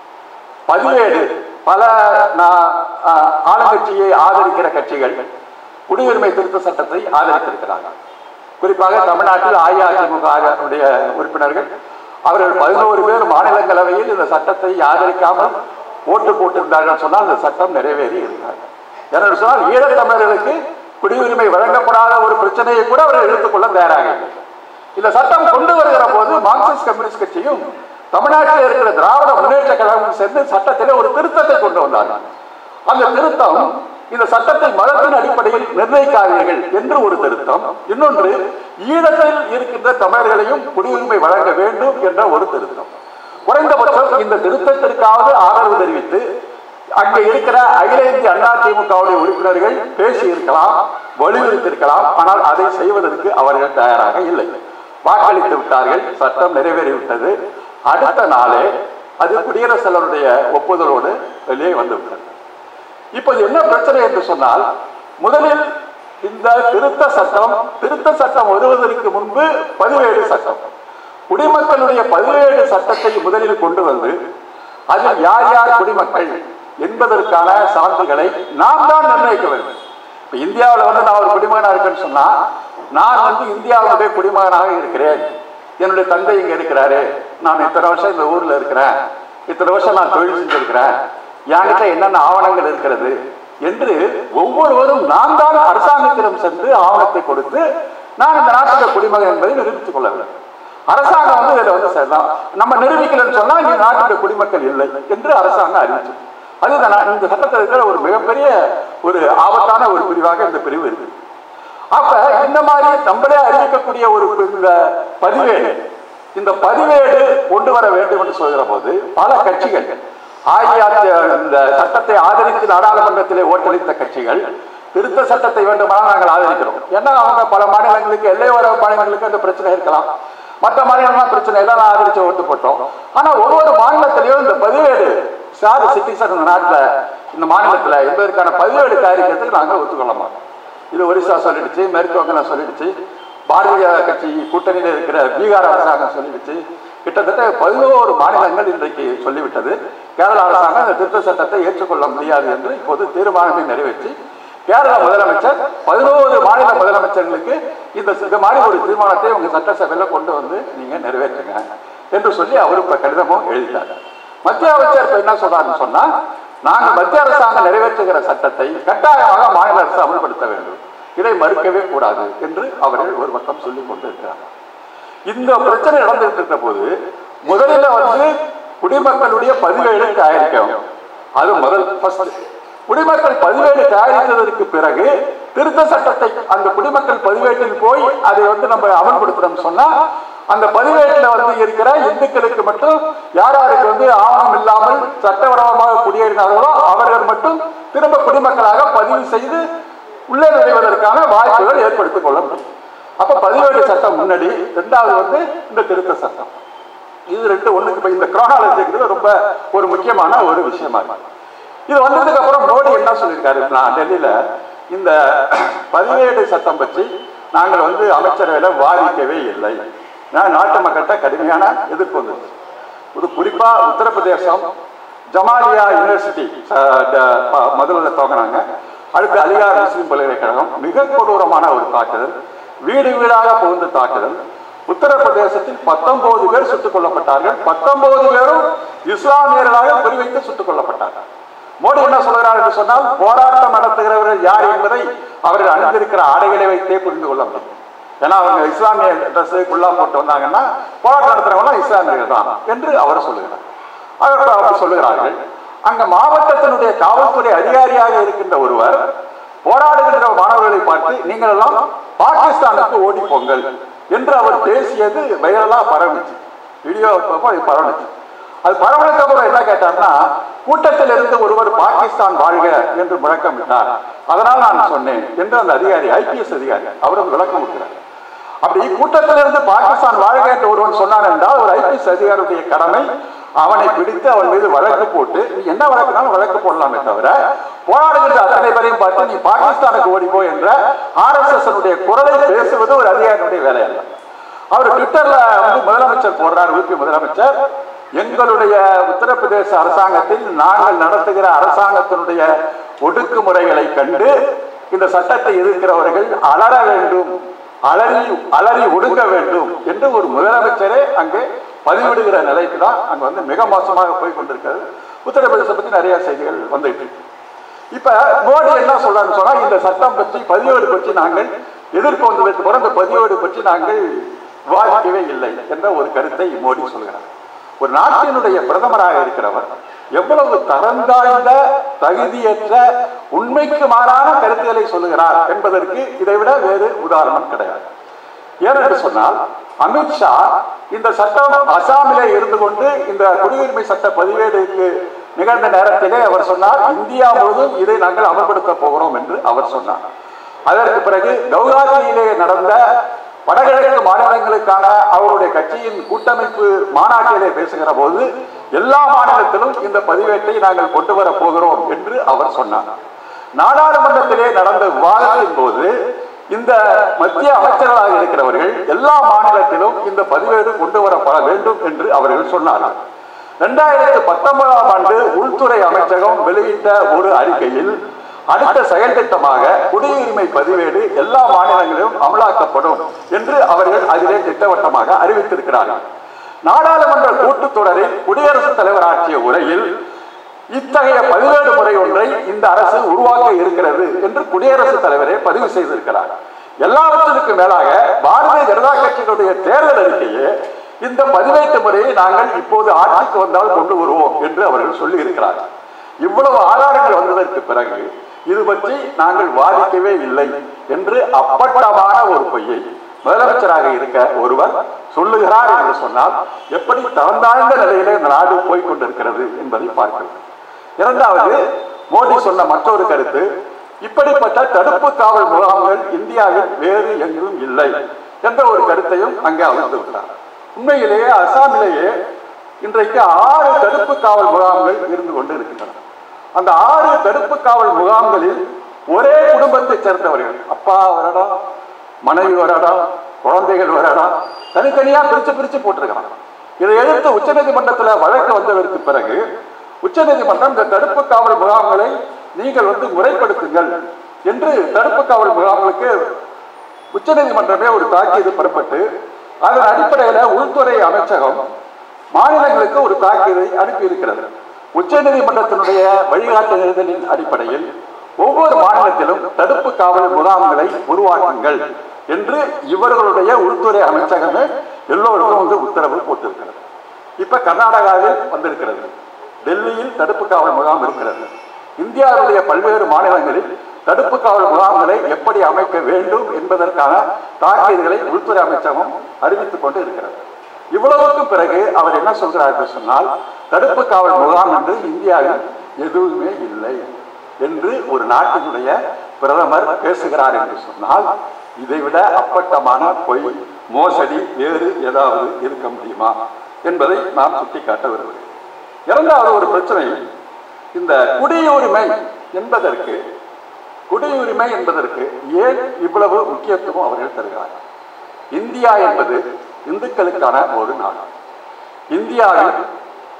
பதிவேடு பல நா- ஆ- ஆளுங்கட்சியை ஆதரிக்கிற கட்சிகள் குடியுரிமை திருத்த சட்டத்தை ஆதரித்திருக்கிறார்கள் குறிப்பாக தமிழ்நாட்டில் அஇஅதிமுக உடைய உறுப்பினர்கள் அவர்கள் பதினோரு பேர் மாநிலங்களவையில் இந்த சட்டத்தை ஆதரிக்காமல் ஓட்டு போட்டிருந்தார்கள் சொன்னால் இந்த சட்டம் நிறைவேறி இருக்கிறார்கள் ஏனென்று சொன்னால் ஈழத்தமிழர்களுக்கு குடியுரிமை வழங்கப்படாத ஒரு பிரச்சனையை கூட அவர்கள் எடுத்துக்கொள்ள தயாராக இல்லை இந்த சட்டம் கொண்டு வருகிற போது மார்க்சிஸ்ட் கம்யூனிஸ்ட் கட்சியும் தமிழ்நாட்டில் இருக்கிற திராவிட முன்னேற்ற கழகமும் சேர்ந்து சட்டத்தில் ஒரு திருத்தத்தை கொண்டு வந்தார்கள் அந்த திருத்தம் இந்த சட்டத்தை மதத்தின் அடிப்படையில் நிர்ணயிக்காதீர்கள் என்று ஒரு திருத்தம் இன்னொன்று ஈழத்தில் இருக்கின்ற தமிழர்களையும் குடியுரிமை வழங்க வேண்டும் என்ற ஒரு திருத்தம் குறைந்தபட்சம் இந்த திருத்தத்திற்காவது ஆதரவு தெரிவித்து அங்கே இருக்கிற அகில இந்திய அண்ணா திமுகவுடைய உறுப்பினர்கள் பேசி இருக்கலாம் வலியுறுத்தியிருக்கலாம் ஆனால் அதை செய்வதற்கு அவர்கள் தயாராக இல்லை வாக்களித்து விட்டார்கள் சட்டம் நிறைவேறிவிட்டது அடுத்த நாளே அது குடியரசுத் தலைவருடைய ஒப்புதலோடு வெளியே வந்து விட்டது இப்போது என்ன பிரச்சனை என்று சொன்னால் முதலில் இந்த திருத்த சட்டம் திருத்த சட்டம் வருவதற்கு முன்பு பதிவேடு சட்டம் குடிமக்களுடைய பதிவேடு சட்டத்தை முதலில் கொண்டு வந்து அதில் யார் யார் குடிமக்கள் என்பதற்கான சான்றுகளை நாம் தான் நிர்ணயிக்க வேண்டும் இப்ப இந்தியாவில் வந்து நான் ஒரு குடிமகனா இருக்கேன்னு சொன்னா நான் வந்து இந்தியாவுடைய குடிமகனாக இருக்கிறேன் என்னுடைய தந்தை இங்க இருக்கிறாரு நான் இத்தனை வருஷம் இந்த ஊர்ல இருக்கிறேன் இத்தனை வருஷம் நான் தொழில் செஞ்சிருக்கிறேன் என்கிட்ட என்னென்ன ஆவணங்கள் இருக்கிறது என்று ஒவ்வொருவரும் நான் தான் அரசாங்கத்திடம் சென்று ஆவணத்தை கொடுத்து நான் இந்த நாட்டுடைய குடிமகன் என்பதை நிரூபித்துக் கொள்ள வேண்டும் அரசாங்கம் வந்து இதில் வந்து சரிதான் நம்ம நிரூபிக்கலன்னு சொன்னா நீ நாட்டுடைய குடிமக்கள் இல்லை என்று அரசாங்கம் அறிவிச்சு அது இந்த நா- இந்த சட்டத்தில் இருக்கிற ஒரு மிகப்பெரிய ஒரு ஆபத்தான ஒரு பிரிவாக இந்த பிரிவு இருக்கு அப்ப இந்த மாதிரி நம்மளே அறிவிக்கக்கூடிய ஒரு இந்த பதிவேடு இந்த பதிவேடு கொண்டு வர வேண்டும் என்று சொல்கிற போது பல கட்சிகள் அஇஅதி இந்த சட்டத்தை ஆதரித்து நாடாளுமன்றத்திலே ஓட்டளித்த கட்சிகள் திருத்த சட்டத்தை வேண்டுமானால் நாங்கள் ஆதரிக்கிறோம் ஏன்னா அவங்க பல மாநிலங்களுக்கு எல்லையோர மாநிலங்களுக்கு அந்த பிரச்சனை இருக்கலாம் மற்ற மாநிலங்கள்லாம் பிரச்சனை எல்லாம் நான் ஆதரிச்சு ஓட்டு போட்டோம் ஆனா ஒவ்வொரு மாநிலத்திலையும் இந்த பதிவேடு சார் சிட்டிசன் இந்த நாட்டுல இந்த மாநிலத்துல என்பதற்கான பதிவேடு தயாரிக்கிறதுக்கு நாங்கள் ஒத்துக்கொள்ள மாட்டோம் இது ஒரிசா சொல்லிடுச்சு மேற்கு வங்கம் சொல்லிடுச்சு பாரதிய கட்சி கூட்டணியில் இருக்கிற பீகார் அரசாங்கம் சொல்லிடுச்சு கிட்டத்தட்ட பதினோரு மாநிலங்கள் இன்றைக்கு சொல்லிவிட்டது கேரள அரசாங்கம் இந்த திருத்த சட்டத்தை ஏற்றுக்கொள்ள முடியாது என்று இப்போது தீர்மானத்தை நிறைவேற்றி கேரள முதலமைச்சர் பதினோரு மாநில முதலமைச்சர்களுக்கு இந்த இந்த மாதிரி ஒரு தீர்மானத்தை உங்க சட்டசபையில கொண்டு வந்து நீங்க நிறைவேற்றுங்க என்று சொல்லி அவர் இப்ப கடிதமும் எழுதிட்டார் மத்திய அமைச்சர் இப்ப என்ன சொல்றாருன்னு சொன்னா நாங்க மத்திய அரசாங்கம் நிறைவேற்றுகிற சட்டத்தை கட்டாயமாக மாநில அரசு அமல்படுத்த வேண்டும் இதை மறுக்கவே கூடாது என்று அவர்கள் ஒரு பக்கம் சொல்லிக் கொண்டு இருக்கிறார்கள் இந்த பிரச்சனை நடந்துட்டு இருக்கிற போது முதலில் வந்து குடிமக்களுடைய பதிவேடு தயாரிக்கணும் அது முதல் first. குடிமக்கள் பதிவேடு தயாரித்ததற்கு பிறகு திருத்த சட்டத்தை அந்த குடிமக்கள் பதிவேட்டில் போய் அதை வந்து நம்ம அமல்படுத்துறோம் சொன்னா அந்த பதிவேட்டில் வந்து இருக்கிற இந்துக்களுக்கு மட்டும் யார் யாருக்கு வந்து ஆவணம் இல்லாமல் சட்டவிரோதமாக குடியேறினார்களோ அவர்கள் மட்டும் திரும்ப குடிமக்களாக பதிவு செய்து உள்ளே நுழைவதற்கான வாய்ப்புகள் ஏற்படுத்திக் கொள்ள முடியும் அப்ப பதிவேடு சட்டம் முன்னாடி ரெண்டாவது வந்து இந்த திருத்த சட்டம் இது ரெண்டு ஒண்ணுக்கு இப்ப இந்த குரோனாலஜிங்கிறது ரொம்ப ஒரு முக்கியமான ஒரு விஷயமா இருக்கு இது வந்ததுக்கு அப்புறம் மோடி என்ன சொல்லியிருக்காரு நான் டெல்லியில இந்த பதிவேடு சட்டம் பற்றி நாங்கள் வந்து அமைச்சரவையில வாதிக்கவே இல்லை நான் நாட்டு மக்கள்கிட்ட கடுமையான எதிர்ப்பு வந்துச்சு இது குறிப்பா உத்தரப்பிரதேசம் ஜமாலியா யூனிவர்சிட்டி முதல்ல துவங்கினாங்க அடுத்து அலிகார் முஸ்லீம் பல்கலைக்கழகம் மிக கொடூரமான ஒரு தாக்குதல் வீடு வீடாக புகுந்து தாக்குதல் உத்தரப்பிரதேசத்தில் பத்தொன்பது பேர் சுட்டுக் கொல்லப்பட்டார்கள் பத்தொன்பது பேரும் இஸ்லாமியர்களாக குறிவைத்து சுட்டுக் கொல்லப்பட்டார்கள் மோடி என்ன சொல்கிறார் என்று சொன்னால் போராட்டம் நடத்துகிறவர்கள் யார் என்பதை அவர்கள் அணிந்திருக்கிற ஆடைகளை வைத்தே புரிந்து கொள்ள முடியும் ஏன்னா அவங்க இஸ்லாமிய ட்ரெஸ் குள்ளா போட்டு வந்தாங்கன்னா போராட்டம் நடத்துறவங்க இஸ்லாமியர்கள் தான் என்று அவர் சொல்லுகிறார் அவர் அப்படி சொல்லுகிறார்கள் அங்க மாவட்டத்தினுடைய காவல்துறை அதிகாரியாக இருக்கின்ற ஒருவர் போராடுகின்ற மாணவர்களை பார்த்து நீங்கள் எல்லாம் பாகிஸ்தானுக்கு ஓடி போங்கள் என்று அவர் பேசியது வைரலா பரவுச்சு வீடியோ பரவுச்சு அது பரவலுக்கு அப்புறம் என்ன கேட்டார்னா கூட்டத்தில் இருந்து ஒருவர் பாகிஸ்தான் வாழ்க என்று முழக்கமிட்டார் அதனால் நான் சொன்னேன் என்று அந்த அதிகாரி ஐபிஎஸ் அதிகாரி அவருக்கு விளக்கம் கொடுக்கிறார் அப்படி கூட்டத்தில் இருந்து பாகிஸ்தான் வாழ்க என்று ஒருவன் சொன்னான் என்றால் ஒரு ஐபிஎஸ் அதிகாரியுடைய கடமை அவனை பிடித்து அவன் மீது வழக்கு போட்டு நீ என்ன வழக்குனாலும் வழக்கு போடலாமே தவிர போராடுகின்ற அத்தனை பேரையும் பார்த்து நீ பாகிஸ்தானுக்கு ஓடிப்போ என்ற ஆர் எஸ் எஸ் குரலை பேசுவது ஒரு அதிகாரியுடைய வேலை அல்ல அவர் ட்விட்டர்ல வந்து முதலமைச்சர் போடுறார் உபி முதலமைச்சர் எங்களுடைய உத்தரப்பிரதேச அரசாங்கத்தில் நாங்கள் நடத்துகிற அரசாங்கத்தினுடைய ஒடுக்குமுறைகளை கண்டு இந்த சட்டத்தை எதிர்க்கிறவர்கள் அலற வேண்டும் அலறி அலறி ஒடுங்க வேண்டும் என்று ஒரு முதலமைச்சரே அங்கே பதிவிடுகிற நிலைக்கு தான் அங்க வந்து மிக மோசமாக போய் கொண்டிருக்கிறது உத்தரப்பிரதேசம் பத்தி நிறைய செய்திகள் வந்துட்டு இருக்கு இப்ப மோடி என்ன சொல்றான்னு சொன்னா இந்த சட்டம் பற்றி பதிவேடு பற்றி நாங்கள் எதிர்ப்பு வந்ததற்கு பிறகு இந்த பதிவேடு பற்றி நாங்கள் விவாதிக்கவே இல்லை என்ற ஒரு கருத்தை மோடி சொல்கிறார் ஒரு நாட்டினுடைய பிரதமராக இருக்கிறவர் எவ்வளவு தரந்தாழ்ந்த தகுதியற்ற உண்மைக்கு மாறான கருத்துக்களை சொல்லுகிறார் என்பதற்கு இதைவிட வேறு உதாரணம் கிடையாது ஏனென்று சொன்னால் அமித்ஷா இந்த சட்டம் அசாமிலே இருந்து கொண்டு இந்த குடியுரிமை சட்ட பதிவேடுக்கு நிகழ்ந்த நேரத்திலே அவர் சொன்னார் இந்தியா முழுவதும் இதை நாங்கள் அமல்படுத்த போகிறோம் என்று அவர் சொன்னார் அதற்கு பிறகு கவுஹாத்தியிலே நடந்த வடகிழக்கு மாநிலங்களுக்கான அவருடைய கட்சியின் கூட்டமைப்பு மாநாட்டிலே பேசுகிற போது எல்லா மாநிலத்திலும் இந்த பதிவேட்டை நாங்கள் கொண்டு வர போகிறோம் என்று அவர் சொன்னார் நாடாளுமன்றத்திலே நடந்த விவாதத்தின் போது இந்த மத்திய அமைச்சர்களாக இருக்கிறவர்கள் எல்லா மாநிலத்திலும் இந்த பதிவேடு கொண்டு வரப்பட வேண்டும் என்று அவர்கள் சொன்னார்கள் இரண்டாயிரத்தி பத்தொன்பதாம் ஆண்டு உள்துறை அமைச்சகம் வெளியிட்ட ஒரு அறிக்கையில் அடுத்த செயல் திட்டமாக குடியுரிமை பதிவேடு எல்லா மாநிலங்களிலும் அமலாக்கப்படும் என்று அவர்கள் அதிலே திட்டவட்டமாக அறிவித்திருக்கிறார்கள் நாடாளுமன்ற கூட்டுத்தொடரில் குடியரசுத் தலைவர் ஆற்றிய உரையில் இத்தகைய பதிவேடு முறை ஒன்றை இந்த அரசு உருவாக்க இருக்கிறது என்று குடியரசுத் தலைவரே பதிவு செய்திருக்கிறார் எல்லாவற்றிற்கும் மேலாக பாரதிய ஜனதா கட்சியினுடைய தேர்தல் அறிக்கையே இந்த பதிவேட்டு முறையை நாங்கள் இப்போது ஆட்சிக்கு வந்தால் கொண்டு வருவோம் என்று அவர்கள் சொல்லி இருக்கிறார்கள் இவ்வளவு ஆதாரங்கள் வந்ததற்கு பிறகு இது பற்றி நாங்கள் வாதிக்கவே இல்லை என்று அப்பட்டமான ஒரு பொய்யை முதலமைச்சராக இருக்க ஒருவர் சொல்லுகிறார் என்று சொன்னால் எப்படி தரந்தாழ்ந்த நிலையில இந்த நாடு போய் கொண்டிருக்கிறது என்பதை பார்க்கிறது இரண்டாவது மோடி சொன்ன மற்றொரு கருத்து இப்படிப்பட்ட தடுப்பு காவல் முகாம்கள் இந்தியாவில் வேறு எங்கும் இல்லை என்ற ஒரு கருத்தையும் அங்கே அமைத்து விட்டார் உண்மையிலேயே அசாமிலேயே இன்றைக்கு ஆறு தடுப்பு காவல் முகாம்கள் இருந்து கொண்டு இருக்கின்றன அந்த ஆறு தடுப்பு காவல் முகாம்களில் ஒரே குடும்பத்தைச் சேர்ந்தவர்கள் அப்பா ஒரு இடம் மனைவி ஒரு இடம் குழந்தைகள் ஒரு இடம் தனித்தனியா பிரிச்சு பிரிச்சு போட்டிருக்கிறாங்க இதை எதிர்த்து உச்சநீதிமன்றத்தில் வழக்கு வந்ததற்கு பிறகு உச்சநீதிமன்றம் இந்த தடுப்பு காவல் முகாம்களை நீங்கள் வந்து முறைப்படுத்துங்கள் என்று தடுப்பு காவல் முகாம்களுக்கு உச்சநீதிமன்றமே ஒரு தாக்கீது பெறப்பட்டு அதன் அடிப்படையில் உள்துறை அமைச்சகம் மாநிலங்களுக்கு ஒரு தாக்கீதை அனுப்பியிருக்கிறது உச்சநீதிமன்றத்தினுடைய வழிகாட்டுதலின் அடிப்படையில் ஒவ்வொரு மாநிலத்திலும் தடுப்பு காவல் முகாம்களை உருவாக்குங்கள் என்று இவர்களுடைய உள்துறை அமைச்சகமே எல்லோருக்கும் வந்து உத்தரவு போட்டிருக்கிறது இப்ப கர்நாடகாவில் வந்திருக்கிறது டெல்லியில் தடுப்பு காவல் முகாம் இருக்கிறது இந்தியாவுடைய பல்வேறு மாநிலங்களில் தடுப்பு காவல் முகாம்களை எப்படி அமைக்க வேண்டும் என்பதற்கான தாக்கீதுகளை உள்துறை அமைச்சகம் அறிவித்துக் கொண்டு இருக்கிறது இவ்வளவுக்கும் பிறகு அவர் என்ன சொல்கிறார் என்று சொன்னால் தடுப்பு காவல் முகாம் என்று இந்தியாவில் எதுவுமே இல்லை என்று ஒரு நாட்டினுடைய பிரதமர் பேசுகிறார் என்று சொன்னால் இதைவிட அப்பட்டமான பொய் மோசடி வேறு ஏதாவது இருக்க முடியுமா என்பதை நாம் சுட்டிக்காட்ட விரும்புகிறேன் இரண்டாவது ஒரு பிரச்சனை இந்த குடியுரிமை என்பதற்கு குடியுரிமை என்பதற்கு ஏன் இவ்வளவு முக்கியத்துவம் அவர்கள் தருகிறார்கள் இந்தியா என்பது இந்துக்களுக்கான ஒரு நாடு இந்தியாவில்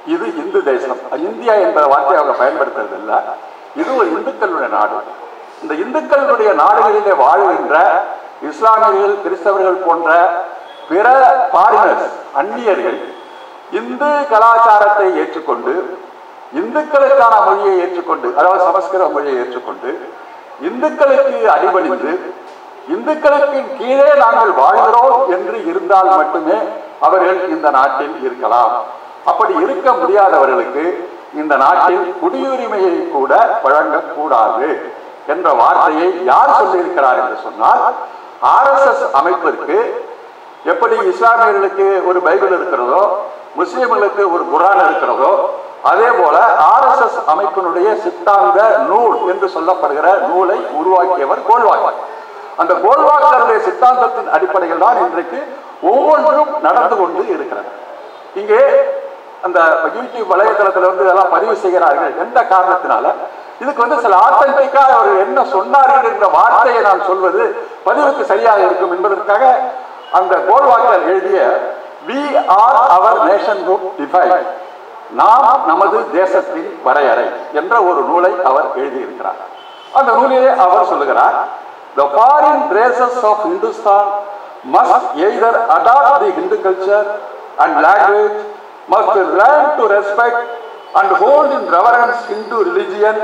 இது இந்து தேசம் இந்தியா என்ற வார்த்தையை அவங்க பயன்படுத்துறது இல்லை இது ஒரு இந்துக்களுடைய நாடு இந்த இந்துக்களுடைய நாடுகளிலே வாழ்கின்ற இஸ்லாமியர்கள் கிறிஸ்தவர்கள் போன்ற பிற பாரினர்ஸ் அந்நியர்கள் இந்து கலாச்சாரத்தை ஏற்றுக்கொண்டு இந்துக்களுக்கான மொழியை ஏற்றுக்கொண்டு அதாவது சமஸ்கிருத மொழியை ஏற்றுக்கொண்டு இந்துக்களுக்கு அடிபணிந்து இந்துக்களுக்கு கீழே நாங்கள் வாழ்கிறோம் என்று இருந்தால் மட்டுமே அவர்கள் இந்த நாட்டில் இருக்கலாம் அப்படி இருக்க முடியாதவர்களுக்கு இந்த நாட்டில் குடியுரிமையை கூட வழங்கக்கூடாது என்ற வார்த்தையை யார் சொல்லியிருக்கிறார் என்று சொன்னால் ஆர்எஸ்எஸ் அமைப்பிற்கு எப்படி இஸ்லாமியர்களுக்கு ஒரு பைபிள் இருக்கிறதோ முஸ்லிம்களுக்கு ஒரு குரான் இருக்கிறதோ அதே போல ஆர்எஸ்எஸ் அமைப்பினுடைய சித்தாந்த நூல் என்று சொல்லப்படுகிற நூலை உருவாக்கியவர் கோல்வாக்கர் அந்த கோல்வாக்கருடைய சித்தாந்தத்தின் அடிப்படையில் தான் இன்றைக்கு ஒவ்வொன்றும் நடந்து கொண்டு இருக்கிறது இங்கே அந்த யூடியூப் வலைதளத்தில் வந்து இதெல்லாம் பதிவு செய்கிறார்கள் எந்த காரணத்தினால இதுக்கு வந்து சில ஆத்தன்டிக்கா அவர் என்ன சொன்னார்கள் என்ற வார்த்தையை நான் சொல்வது பதிவுக்கு சரியாக இருக்கும் என்பதற்காக அந்த கோல்வாக்கர் எழுதிய we or our nation group define நாம் நமது தேசத்தின் வரையறை என்ற ஒரு நூலை அவர் எழுதியிருக்கிறார் அந்த நூலிலே அவர் சொல்லுகிறார் The foreign races of Hindustan must either adopt the Hindu culture and language, must learn to respect and hold in reverence Hindu religion,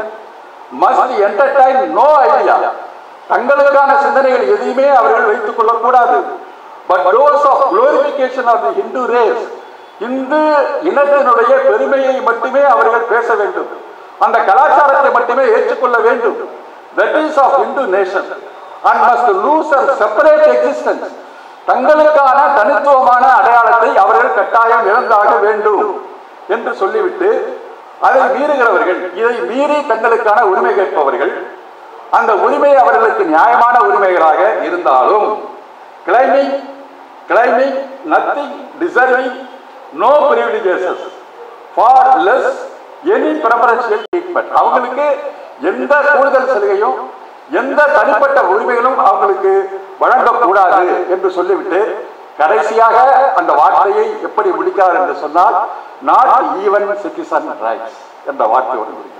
must entertain no idea. தங்களுக்கான சிந்தனைகள் எதையுமே அவர்கள் வைத்துக் கொள்ளக்கூடாது but those of glorification of the Hindu race இந்து இனத்தினுடைய பெருமையை மட்டுமே அவர்கள் பேச வேண்டும் அந்த கலாச்சாரத்தை மட்டுமே ஏற்றுக்கொள்ள வேண்டும் that is of Hindu nation and must lose and separate existence தங்களுக்கான தனித்துவமான அடையாளத்தை அவர்கள் கட்டாயம் இழந்தாக வேண்டும் என்று சொல்லிவிட்டு அதை மீறுகிறவர்கள் இதை மீறி தங்களுக்கான உரிமை கேட்பவர்கள் அந்த உரிமை அவர்களுக்கு நியாயமான உரிமைகளாக இருந்தாலும் claiming claiming nothing deserving no privileges far less any preferential treatment அவங்களுக்கு எந்த கூடுதல் சலுகையும் எந்த தனிப்பட்ட உரிமைகளும் அவங்களுக்கு வழங்கக்கூடாது என்று சொல்லிவிட்டு கடைசியாக அந்த வார்த்தையை எப்படி முடிக்கிறார் என்று சொன்னால் நாட் ஈவன் சிட்டிசன் ரைட்ஸ் என்ற வார்த்தையோடு முடிக்கிறார்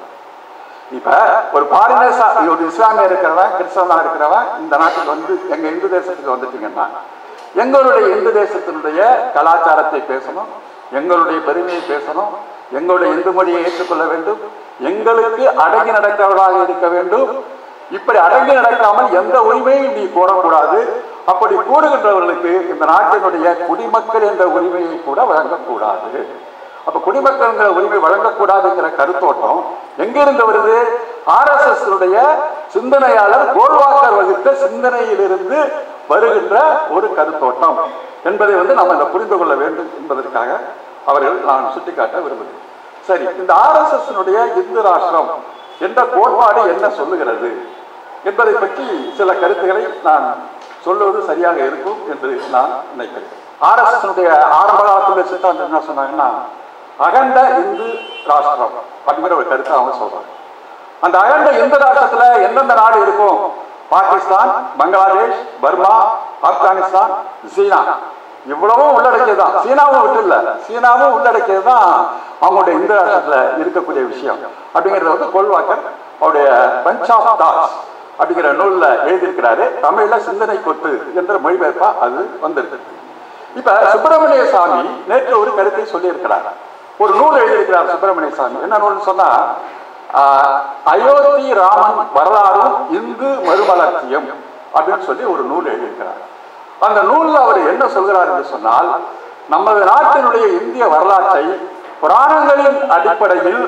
இப்ப ஒரு பாரினர்ஸா ஒரு இஸ்லாமிய இருக்கிறவன் கிறிஸ்தவனா இருக்கிறவன் இந்த நாட்டுக்கு வந்து எங்க இந்து தேசத்துக்கு வந்துட்டீங்கன்னா எங்களுடைய இந்து தேசத்தினுடைய கலாச்சாரத்தை பேசணும் எங்களுடைய பெருமையை பேசணும் எங்களுடைய இந்து மொழியை ஏற்றுக்கொள்ள வேண்டும் எங்களுக்கு அடங்கி நடக்கிறவர்களாக இருக்க வேண்டும் இப்படி அடங்கி நடக்காமல் எந்த உரிமையும் நீ கோரக்கூடாது அப்படி கூறுகின்றவர்களுக்கு இந்த நாட்டினுடைய குடிமக்கள் என்ற உரிமையை கூட வழங்கக்கூடாது அப்ப குடிமக்கள் என்ற உரிமை வழங்கக்கூடாதுங்கிற கருத்தோட்டம் எங்கிருந்து வருது ஆர்எஸ்எஸ் சிந்தனையாளர் கோல்வாக்கர் வகுத்த சிந்தனையிலிருந்து வருகின்ற ஒரு கருத்தோட்டம் என்பதை வந்து நம்ம இதை புரிந்து கொள்ள வேண்டும் என்பதற்காக அவர்கள் நான் சுட்டிக்காட்ட விரும்புகிறேன் சரி இந்த ஆர்எஸ்எஸ் இந்து ராஷ்டிரம் என்ற கோட்பாடு என்ன சொல்லுகிறது என்பதை பற்றி சில கருத்துக்களை நான் சொல்லுவது சரியாக இருக்கும் என்று நான் நினைக்கிறேன் ஆர்எஸ்எஸ் ஆரம்ப காலத்துல சித்தாந்தம் என்ன சொன்னாங்கன்னா அகண்ட இந்து ராஷ்டிரம் அப்படிங்கிற ஒரு கருத்தை அவங்க சொல்றாங்க அந்த அகண்ட இந்து ராஷ்டிரத்துல எந்தெந்த நாடு இருக்கும் பாகிஸ்தான் பங்களாதேஷ் பர்மா ஆப்கானிஸ்தான் சீனா இவ்வளவும் உள்ளடக்கியது தான் சீனாவும் விட்டு இல்ல சீனாவும் உள்ளடக்கியது தான் அவங்களுடைய இந்து ராஷ்டிரத்துல இருக்கக்கூடிய விஷயம் அப்படிங்கறத வந்து கொள்வாக்கர் அவருடைய பஞ்ச் ஆஃப் தாட்ஸ் அப்படிங்கிற நூல்ல எழுதியிருக்கிறாரு தமிழ்ல சிந்தனை கொத்து என்ற மொழிபெயர்ப்பா அது வந்திருக்கு இப்ப சுப்பிரமணிய சாமி நேற்று ஒரு கருத்தை சொல்லியிருக்கிறார் ஒரு நூல் எழுதியிருக்கிறார் சுப்பிரமணிய சாமி என்ன நூல் சொன்னா ஆஹ், அயோத்தி ராமன் வரலாறும் இந்து மறுமலர்ச்சியம் அப்படின்னு சொல்லி ஒரு நூல் எழுதியிருக்கிறார் அந்த நூல்ல அவர் என்ன சொல்கிறார் என்று சொன்னால் நமது நாட்டினுடைய இந்திய வரலாற்றை புராணங்களின் அடிப்படையில்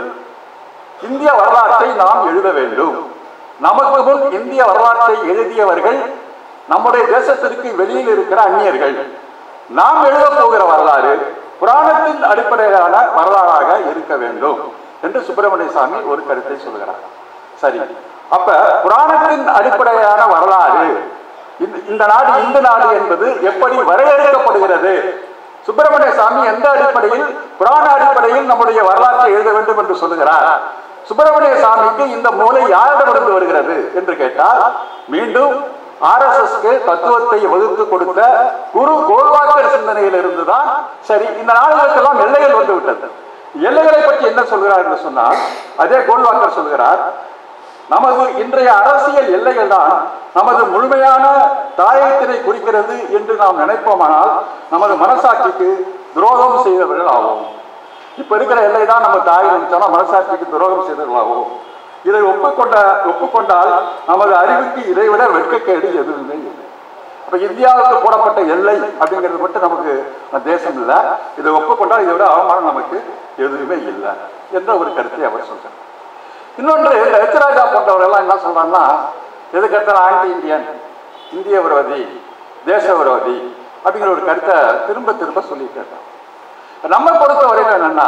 இந்திய வரலாற்றை நாம் எழுத வேண்டும் நமக்கு முன் இந்திய வரலாற்றை எழுதியவர்கள் நம்முடைய தேசத்திற்கு வெளியில் இருக்கிற அந்நியர்கள் நாம் எழுத போகிற வரலாறு புராணத்தின் அடிப்படையிலான வரலாறாக இருக்க வேண்டும் என்று சுப்பிரமணிய சாமி ஒரு கருத்தை சொல்கிறார் சரி அப்ப புராணத்தின் அடிப்படையான வரலாறு இந்த- இந்த நாடு இந்து நாடு என்பது எப்படி வரையறுக்கப்படுகிறது சுப்பிரமணிய சாமி எந்த அடிப்படையில் புராண அடிப்படையில் நம்முடைய வரலாற்றை எழுத வேண்டும் என்று சொல்லுகிறார் சுப்பிரமணிய சாமிக்கு இந்த மூலை யாரிடமிருந்து வருகிறது என்று கேட்டால் மீண்டும் ஆர்எஸ்எஸ்க்கு தத்துவத்தை வகுத்து கொடுத்த குரு கோல்வாக்கர் சிந்தனையில் இருந்துதான் சரி இந்த நாடுகளுக்கெல்லாம் எல்லைகள் வந்து விட்டது எல்லைகளை பற்றி என்ன சொல்கிறார் என்று சொன்னால் அதே கோல்வாக்கர் சொல்கிறார் நமது இன்றைய அரசியல் எல்லைகள் தான் நமது முழுமையான தாயத்தினை குறிக்கிறது என்று நாம் நினைப்போமானால் நமது மனசாட்சிக்கு துரோகம் செய்தவர்கள் ஆகும் இப்ப இருக்கிற எல்லை தான் நம்ம தாய் நினைச்சோம்னா மனசாட்சிக்கு துரோகம் செய்தவர்களாகும் இதை ஒப்புக்கொண்ட ஒப்புக்கொண்டால் நமது அறிவுக்கு இதைவிட வெட்கக்கேடு எதுவுமே இல்லை அப்ப இந்தியாவுக்கு போடப்பட்ட எல்லை அப்படிங்கிறது மட்டும் நமக்கு தேசம் இல்லை இதை ஒப்புக்கொண்டால் இதை விட அவமானம் நமக்கு எதுவுமே இல்லை என்ற ஒரு கருத்தை அவர் சொல்றார் இன்னொன்று எச்சராஜா போன்றவர்கள்லாம் என்ன சொல்றாங்கன்னா எதுக்கு எடுத்தாலும் ஆன்டி இந்தியன் இந்திய விரோதி தேச விரோதி அப்படிங்கிற ஒரு கருத்தை திரும்ப திரும்ப சொல்லிட்டு இருக்காங்க நம்ம பொறுத்த வரைக்கும் என்னன்னா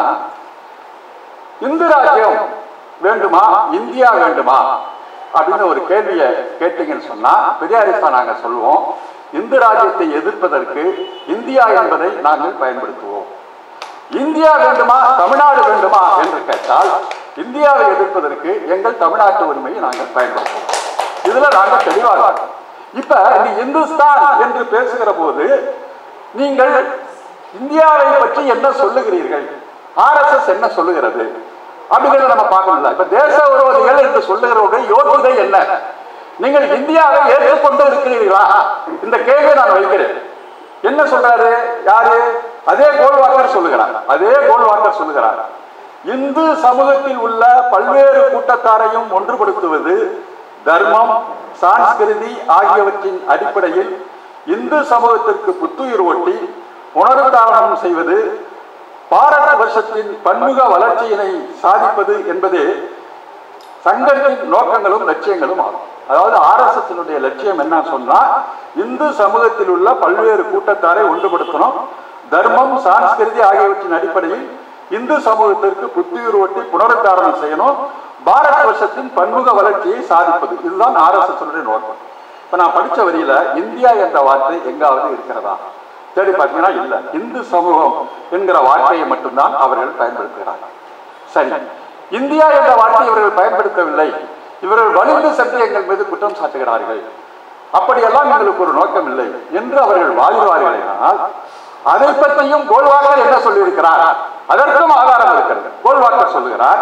இந்து ராஜ்யம் வேண்டுமா இந்தியா வேண்டுமா அப்படின்னு ஒரு கேள்வியை கேட்டீங்கன்னு சொன்னா பெரியாரிசா நாங்க சொல்லுவோம் இந்து ராஜ்யத்தை எதிர்ப்பதற்கு இந்தியா என்பதை நாங்கள் பயன்படுத்துவோம் இந்தியா வேண்டுமா தமிழ்நாடு வேண்டுமா என்று கேட்டால் இந்தியாவை எதிர்ப்பதற்கு எங்கள் தமிழ்நாட்டு உரிமையை நாங்கள் பயன்படுத்துவோம் இதுல நாங்கள் தெளிவாக இருக்கோம். இப்ப நீ இந்துஸ்தான் என்று பேசுகிற போது நீங்கள் இந்தியாவை பற்றி என்ன சொல்லுகிறீர்கள் ஆர்எஸ்எஸ் என்ன சொல்லுகிறது அப்படிங்கிறத நம்ம பார்க்கணும்ல இப்ப தேச விரோதிகள் என்று சொல்லுகிறவர்கள் யோகிதை என்ன நீங்கள் இந்தியாவை ஏற்றுக்கொண்டு இருக்கிறீர்களா இந்த கேள்வியை நான் வைக்கிறேன் என்ன சொல்றாரு யாரு அதே கோல்வாக்கர் சொல்லுகிறார் அதே கோல்வாக்கர் சொல்லுகிறார் இந்து சமூகத்தில் உள்ள பல்வேறு கூட்டத்தாரையும் ஒன்றுபடுத்துவது தர்மம் சான்ஸ்கிருதி ஆகியவற்றின் அடிப்படையில் இந்து சமூகத்திற்கு புத்துயிர் ஓட்டி புனருத்தாரணம் செய்வது பாரத வருஷத்தின் பன்முக வளர்ச்சியினை சாதிப்பது என்பதே சங்கத்தின் நோக்கங்களும் லட்சியங்களும் ஆகும் அதாவது ஆர்எஸ்எஸ்னுடைய லட்சியம் என்ன சொன்னா இந்து சமூகத்தில் உள்ள பல்வேறு கூட்டத்தாரை ஒன்றுபடுத்தணும் தர்மம் சான்ஸ்கிருதி ஆகியவற்றின் அடிப்படையில் இந்து சமூகத்திற்கு புத்துயிர் ஓட்டி புனருத்தாரணம் செய்யணும் பாரத வருஷத்தின் பன்முக வளர்ச்சியை சாதிப்பது இதுதான் ஆர்எஸ்எஸ் நோக்கம் இப்ப நான் படிச்ச வரியில இந்தியா என்ற வார்த்தை எங்காவது இருக்கிறதா தேடி பார்த்தீங்கன்னா இல்ல இந்து சமூகம் என்கிற வார்த்தையை மட்டும்தான் அவர்கள் பயன்படுத்துகிறார்கள் சரி இந்தியா என்ற வார்த்தையை இவர்கள் பயன்படுத்தவில்லை இவர்கள் வலிந்து சென்று எங்கள் மீது குற்றம் சாட்டுகிறார்கள் அப்படியெல்லாம் எங்களுக்கு ஒரு நோக்கம் இல்லை என்று அவர்கள் வாழ்வார்கள் ஆனால் அதை பற்றியும் கோல்வாக்கர் என்ன சொல்லியிருக்கிறார் அதற்கும் ஆதாரம் இருக்கிறது கோல்வாக்கர் சொல்லுகிறார்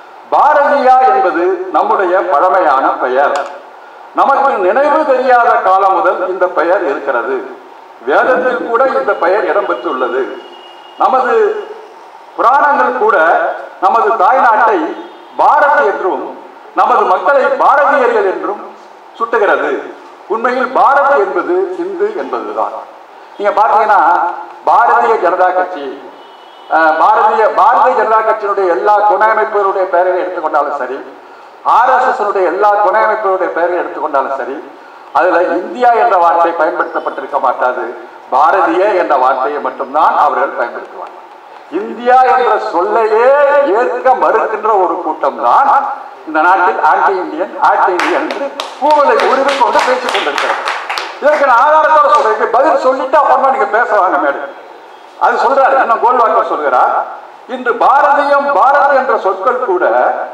பாரதியா என்பது நம்முடைய பழமையான பெயர் நமக்கு நினைவு தெரியாத காலம் முதல் இந்த பெயர் இருக்கிறது வேதத்தில் கூட இந்த பெயர் இடம்பெற்றுள்ளது நமது புராணங்கள் கூட நமது தாய்நாட்டை பாரத் என்றும் நமது மக்களை பாரதியர்கள் என்றும் சுட்டுகிறது உண்மையில் பாரத் என்பது இந்து என்பதுதான் நீங்க பாத்தீங்கன்னா பாரதிய ஜனதா கட்சி அஹ், பாரதிய பாரதிய ஜனதா கட்சியினுடைய எல்லா துணை அமைப்புகளுடைய பெயரை எடுத்துக்கொண்டாலும் சரி ஆர்எஸ்எஸ் எல்லா துணை அமைப்புகளுடைய பெயரை எடுத்துக்கொண்டாலும் சரி அதுல இந்தியா என்ற வார்த்தை பயன்படுத்தப்பட்டிருக்க மாட்டாது பாரதிய என்ற வார்த்தையை மட்டும்தான் அவர்கள் பயன்படுத்துவார்கள் இந்தியா என்ற சொல்லையே ஏற்க மறுக்கின்ற ஒரு கூட்டம் தான் இந்த நாட்டில் ஆன்டி இந்தியன் ஆன்டி இந்தியன் என்று பூவலை உருவி கொண்டு பேசிக் கொண்டிருக்கிறது இதற்கு நான் ஆதாரத்தோட சொல்றேன் இப்ப பதில் சொல்லிட்டு அப்புறமா நீங்க பேசுவாங்க மேடம் அது சொல்றாரு என்ன கோல்வாக்கர் சொல்கிறார் இன்று பாரதியம் பாரத் என்ற சொற்கள் கூட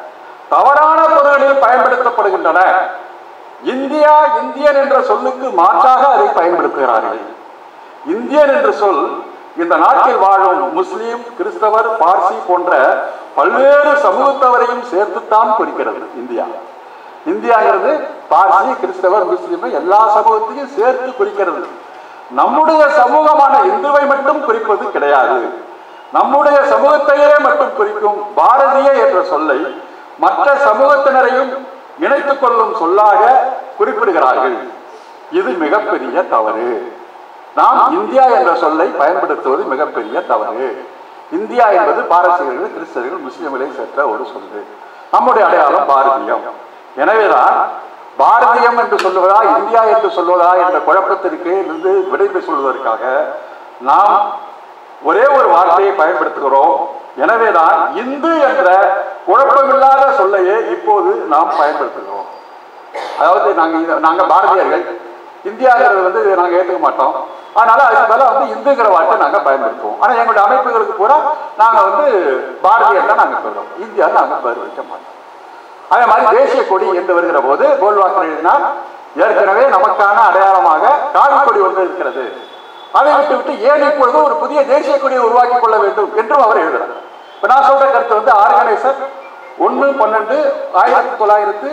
தவறான பொருள்களில் பயன்படுத்தப்படுகின்றன இந்தியா இந்தியன் என்ற சொல்லுக்கு மாற்றாக அதை பயன்படுத்துகிறார்கள் இந்தியன் என்ற சொல் இந்த நாட்டில் வாழும் முஸ்லீம் கிறிஸ்தவர் பார்சி போன்ற பல்வேறு சமூகத்தவரையும் சேர்த்துத்தான் குறிக்கிறது இந்தியா இந்தியாங்கிறது பார்சி கிறிஸ்தவர் முஸ்லீம் எல்லா சமூகத்தையும் சேர்த்து குறிக்கிறது நம்முடைய சமூகமான இந்துவை மட்டும் குறிப்பது கிடையாது நம்முடைய சமூகத்தையே மட்டும் குறிக்கும் பாரதிய என்ற சொல்லை மற்ற சமூகத்தினரையும் இணைத்துக் கொள்ளும் சொல்லாக குறிப்பிடுகிறார்கள் இது மிகப்பெரிய தவறு நாம் இந்தியா என்ற சொல்லை பயன்படுத்துவது மிகப்பெரிய தவறு இந்தியா என்பது பாரசீகர்கள் கிறிஸ்தவர்கள் முஸ்லிம்களை சேர்த்த ஒரு சொல்லு நம்முடைய அடையாளம் பாரதியம் எனவேதான் பாரதியம் என்று சொல்லுவதா இந்தியா என்று சொல்வதா என்ற குழப்பத்திற்கு இருந்து விடைபெற சொல்வதற்காக நாம் ஒரே ஒரு வார்த்தையை பயன்படுத்துகிறோம் எனவேதான் இந்து என்ற குழப்பமில்லாத சொல்லையே இப்போது நாம் பயன்படுத்துகிறோம் அதாவது நாங்க இந்த- நாங்க பாரதியர்கள் இந்தியாங்கிறது வந்து நாங்க ஏத்துக்க மாட்டோம் அதனால அதுக்கு மேல வந்து இந்துங்கிற வார்த்தை நாங்க பயன்படுத்துவோம் ஆனா எங்களுடைய அமைப்புகளுக்கு பூரா நாங்க வந்து பாரதியர் தான் நாங்க சொல்றோம் இந்தியா நாங்க பேர் வைக்க மாட்டோம் அதே மாதிரி தேசிய கொடி என்று வருகிற போது கோல்வாக்கர் எழுதினார் ஏற்கனவே நமக்கான அடையாளமாக காவி கொடி ஒன்று இருக்கிறது அதை விட்டு விட்டு ஏன் இப்பொழுது ஒரு புதிய தேசிய கொடியை உருவாக்கி கொள்ள வேண்டும் என்றும் அவர் எழுதுகிறார் இப்ப நான் சொல்ற கருத்து வந்து ஆர்கனைசர் ஒன்று பன்னெண்டு ஆயிரத்தி தொள்ளாயிரத்து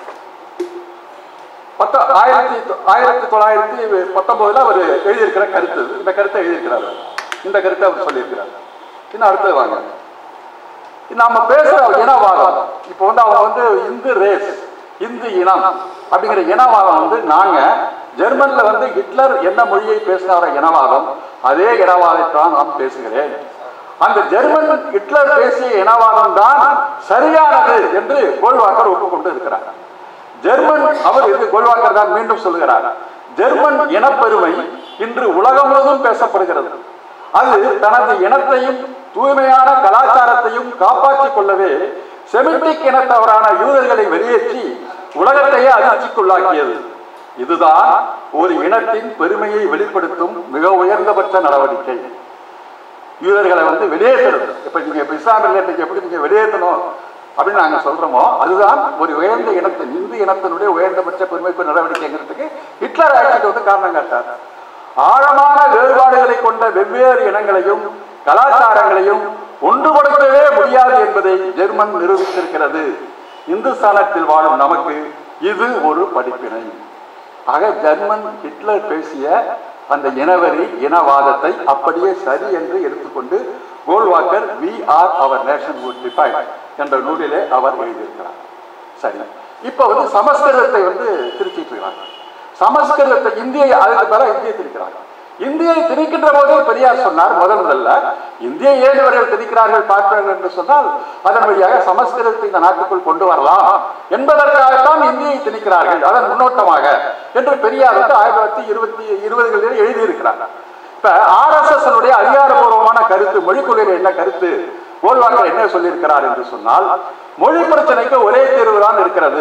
பத்த ஆயிரத்தி தொ- ஆயிரத்தி தொள்ளாயிரத்தி பத்தொன்பதுல அவர் எழுதியிருக்கிற கருத்து இது. இந்த கருத்தை எழுதியிருக்கிறார் இந்த கருத்தை அவர் சொல்லியிருக்கிறார் இன்னும் அடுத்தது வாங்க நாம பேசுற இனவாதம் இப்போ வந்து அவங்க வந்து இந்து ரேஸ் இந்து இனம் அப்படிங்கிற இனவாதம் வந்து நாங்க ஜெர்மன்ல வந்து ஹிட்லர் என்ன மொழியை பேசினார இனவாதம் அதே இனவாதத்தை தான் நான் பேசுகிறேன் அந்த ஜெர்மன் ஹிட்லர் பேசிய இனவாதம் தான் சரியானது என்று கோல்வாக்கர் ஒப்புக்கொண்டு இருக்கிறார் ஜெர்மன் அவர் இது கோல்வாக்கர் தான் மீண்டும் சொல்லுகிறார் ஜெர்மன் இனப்பெருமை இன்று உலகம் முழுவதும் பேசப்படுகிறது அது தனது இனத்தையும் தூய்மையான கலாச்சாரத்தையும் காப்பாற்றிக் கொள்ளவே செமிட்டிக் இனத்தவரான யூதர்களை வெளியேற்றி உலகத்தையே அதிர்ச்சிக்குள்ளாக்கியது இதுதான் ஒரு இனத்தின் பெருமையை வெளிப்படுத்தும் மிக உயர்ந்தபட்ச நடவடிக்கை யூதர்களை வந்து வெளியேற்றுறது இப்ப நீங்க இப்ப இஸ்லாமியர்கள் இன்னைக்கு எப்படி நீங்க வெளியேற்றணும் அப்படின்னு நாங்க சொல்றோமோ அதுதான் ஒரு உயர்ந்த இனத்தின் இந்து இனத்தினுடைய உயர்ந்தபட்ச பெருமைப்பு நடவடிக்கைங்கிறதுக்கு ஹிட்லர் ஆட்சிக்கு வந்து காரணம் காட்டார் ஆழமான வேறுபாடுகளை கொண்ட வெவ்வேறு இனங்களையும் கலாச்சாரங்களையும் ஒன்றுபடுத்தவே முடியாது என்பதை ஜெர்மன் நிரூபித்திருக்கிறது இந்துஸ்தானத்தில் வாழும் நமக்கு இது ஒரு படிப்பினை ஆக ஜெர்மன் ஹிட்லர் பேசிய அந்த இனவெறி இனவாதத்தை அப்படியே சரி என்று எடுத்துக்கொண்டு Golwalkar we or our nation would define என்ற நூலிலே அவர் எழுதியிருக்கிறார் சரி இப்ப வந்து சமஸ்கிருதத்தை வந்து திருச்சிட்டு இருக்கிறாங்க சமஸ்கிருதத்தை இந்தியை அதுக்கு மேல இந்தியை திணிக்கிறாங்க இந்தியை திணிக்கின்ற போதே பெரியார் சொன்னார் முதல் முதல்ல இந்தியை ஏன் இவர்கள் திணிக்கிறார்கள் பார்க்கிறார்கள் என்று சொன்னால் அதன் வழியாக சமஸ்கிருதத்தை இந்த நாட்டுக்குள் கொண்டு வரலாம் என்பதற்காகத்தான் இந்தியை திணிக்கிறார்கள் அதன் முன்னோட்டமாக என்று பெரியார் வந்து ஆயிரத்தி தொள்ளாயிரத்தி இருபத்தி இருபதுகளில் எழுதியிருக்கிறார் இப்ப ஆர்எஸ்எஸ் அதிகாரபூர்வமான கருத்து மொழிக் கொள்கையில் என்ன கருத்து கோல்வாக்கர் என்ன சொல்லியிருக்கிறார் என்று சொன்னால் மொழி பிரச்சனைக்கு ஒரே தீர்வு தான் இருக்கிறது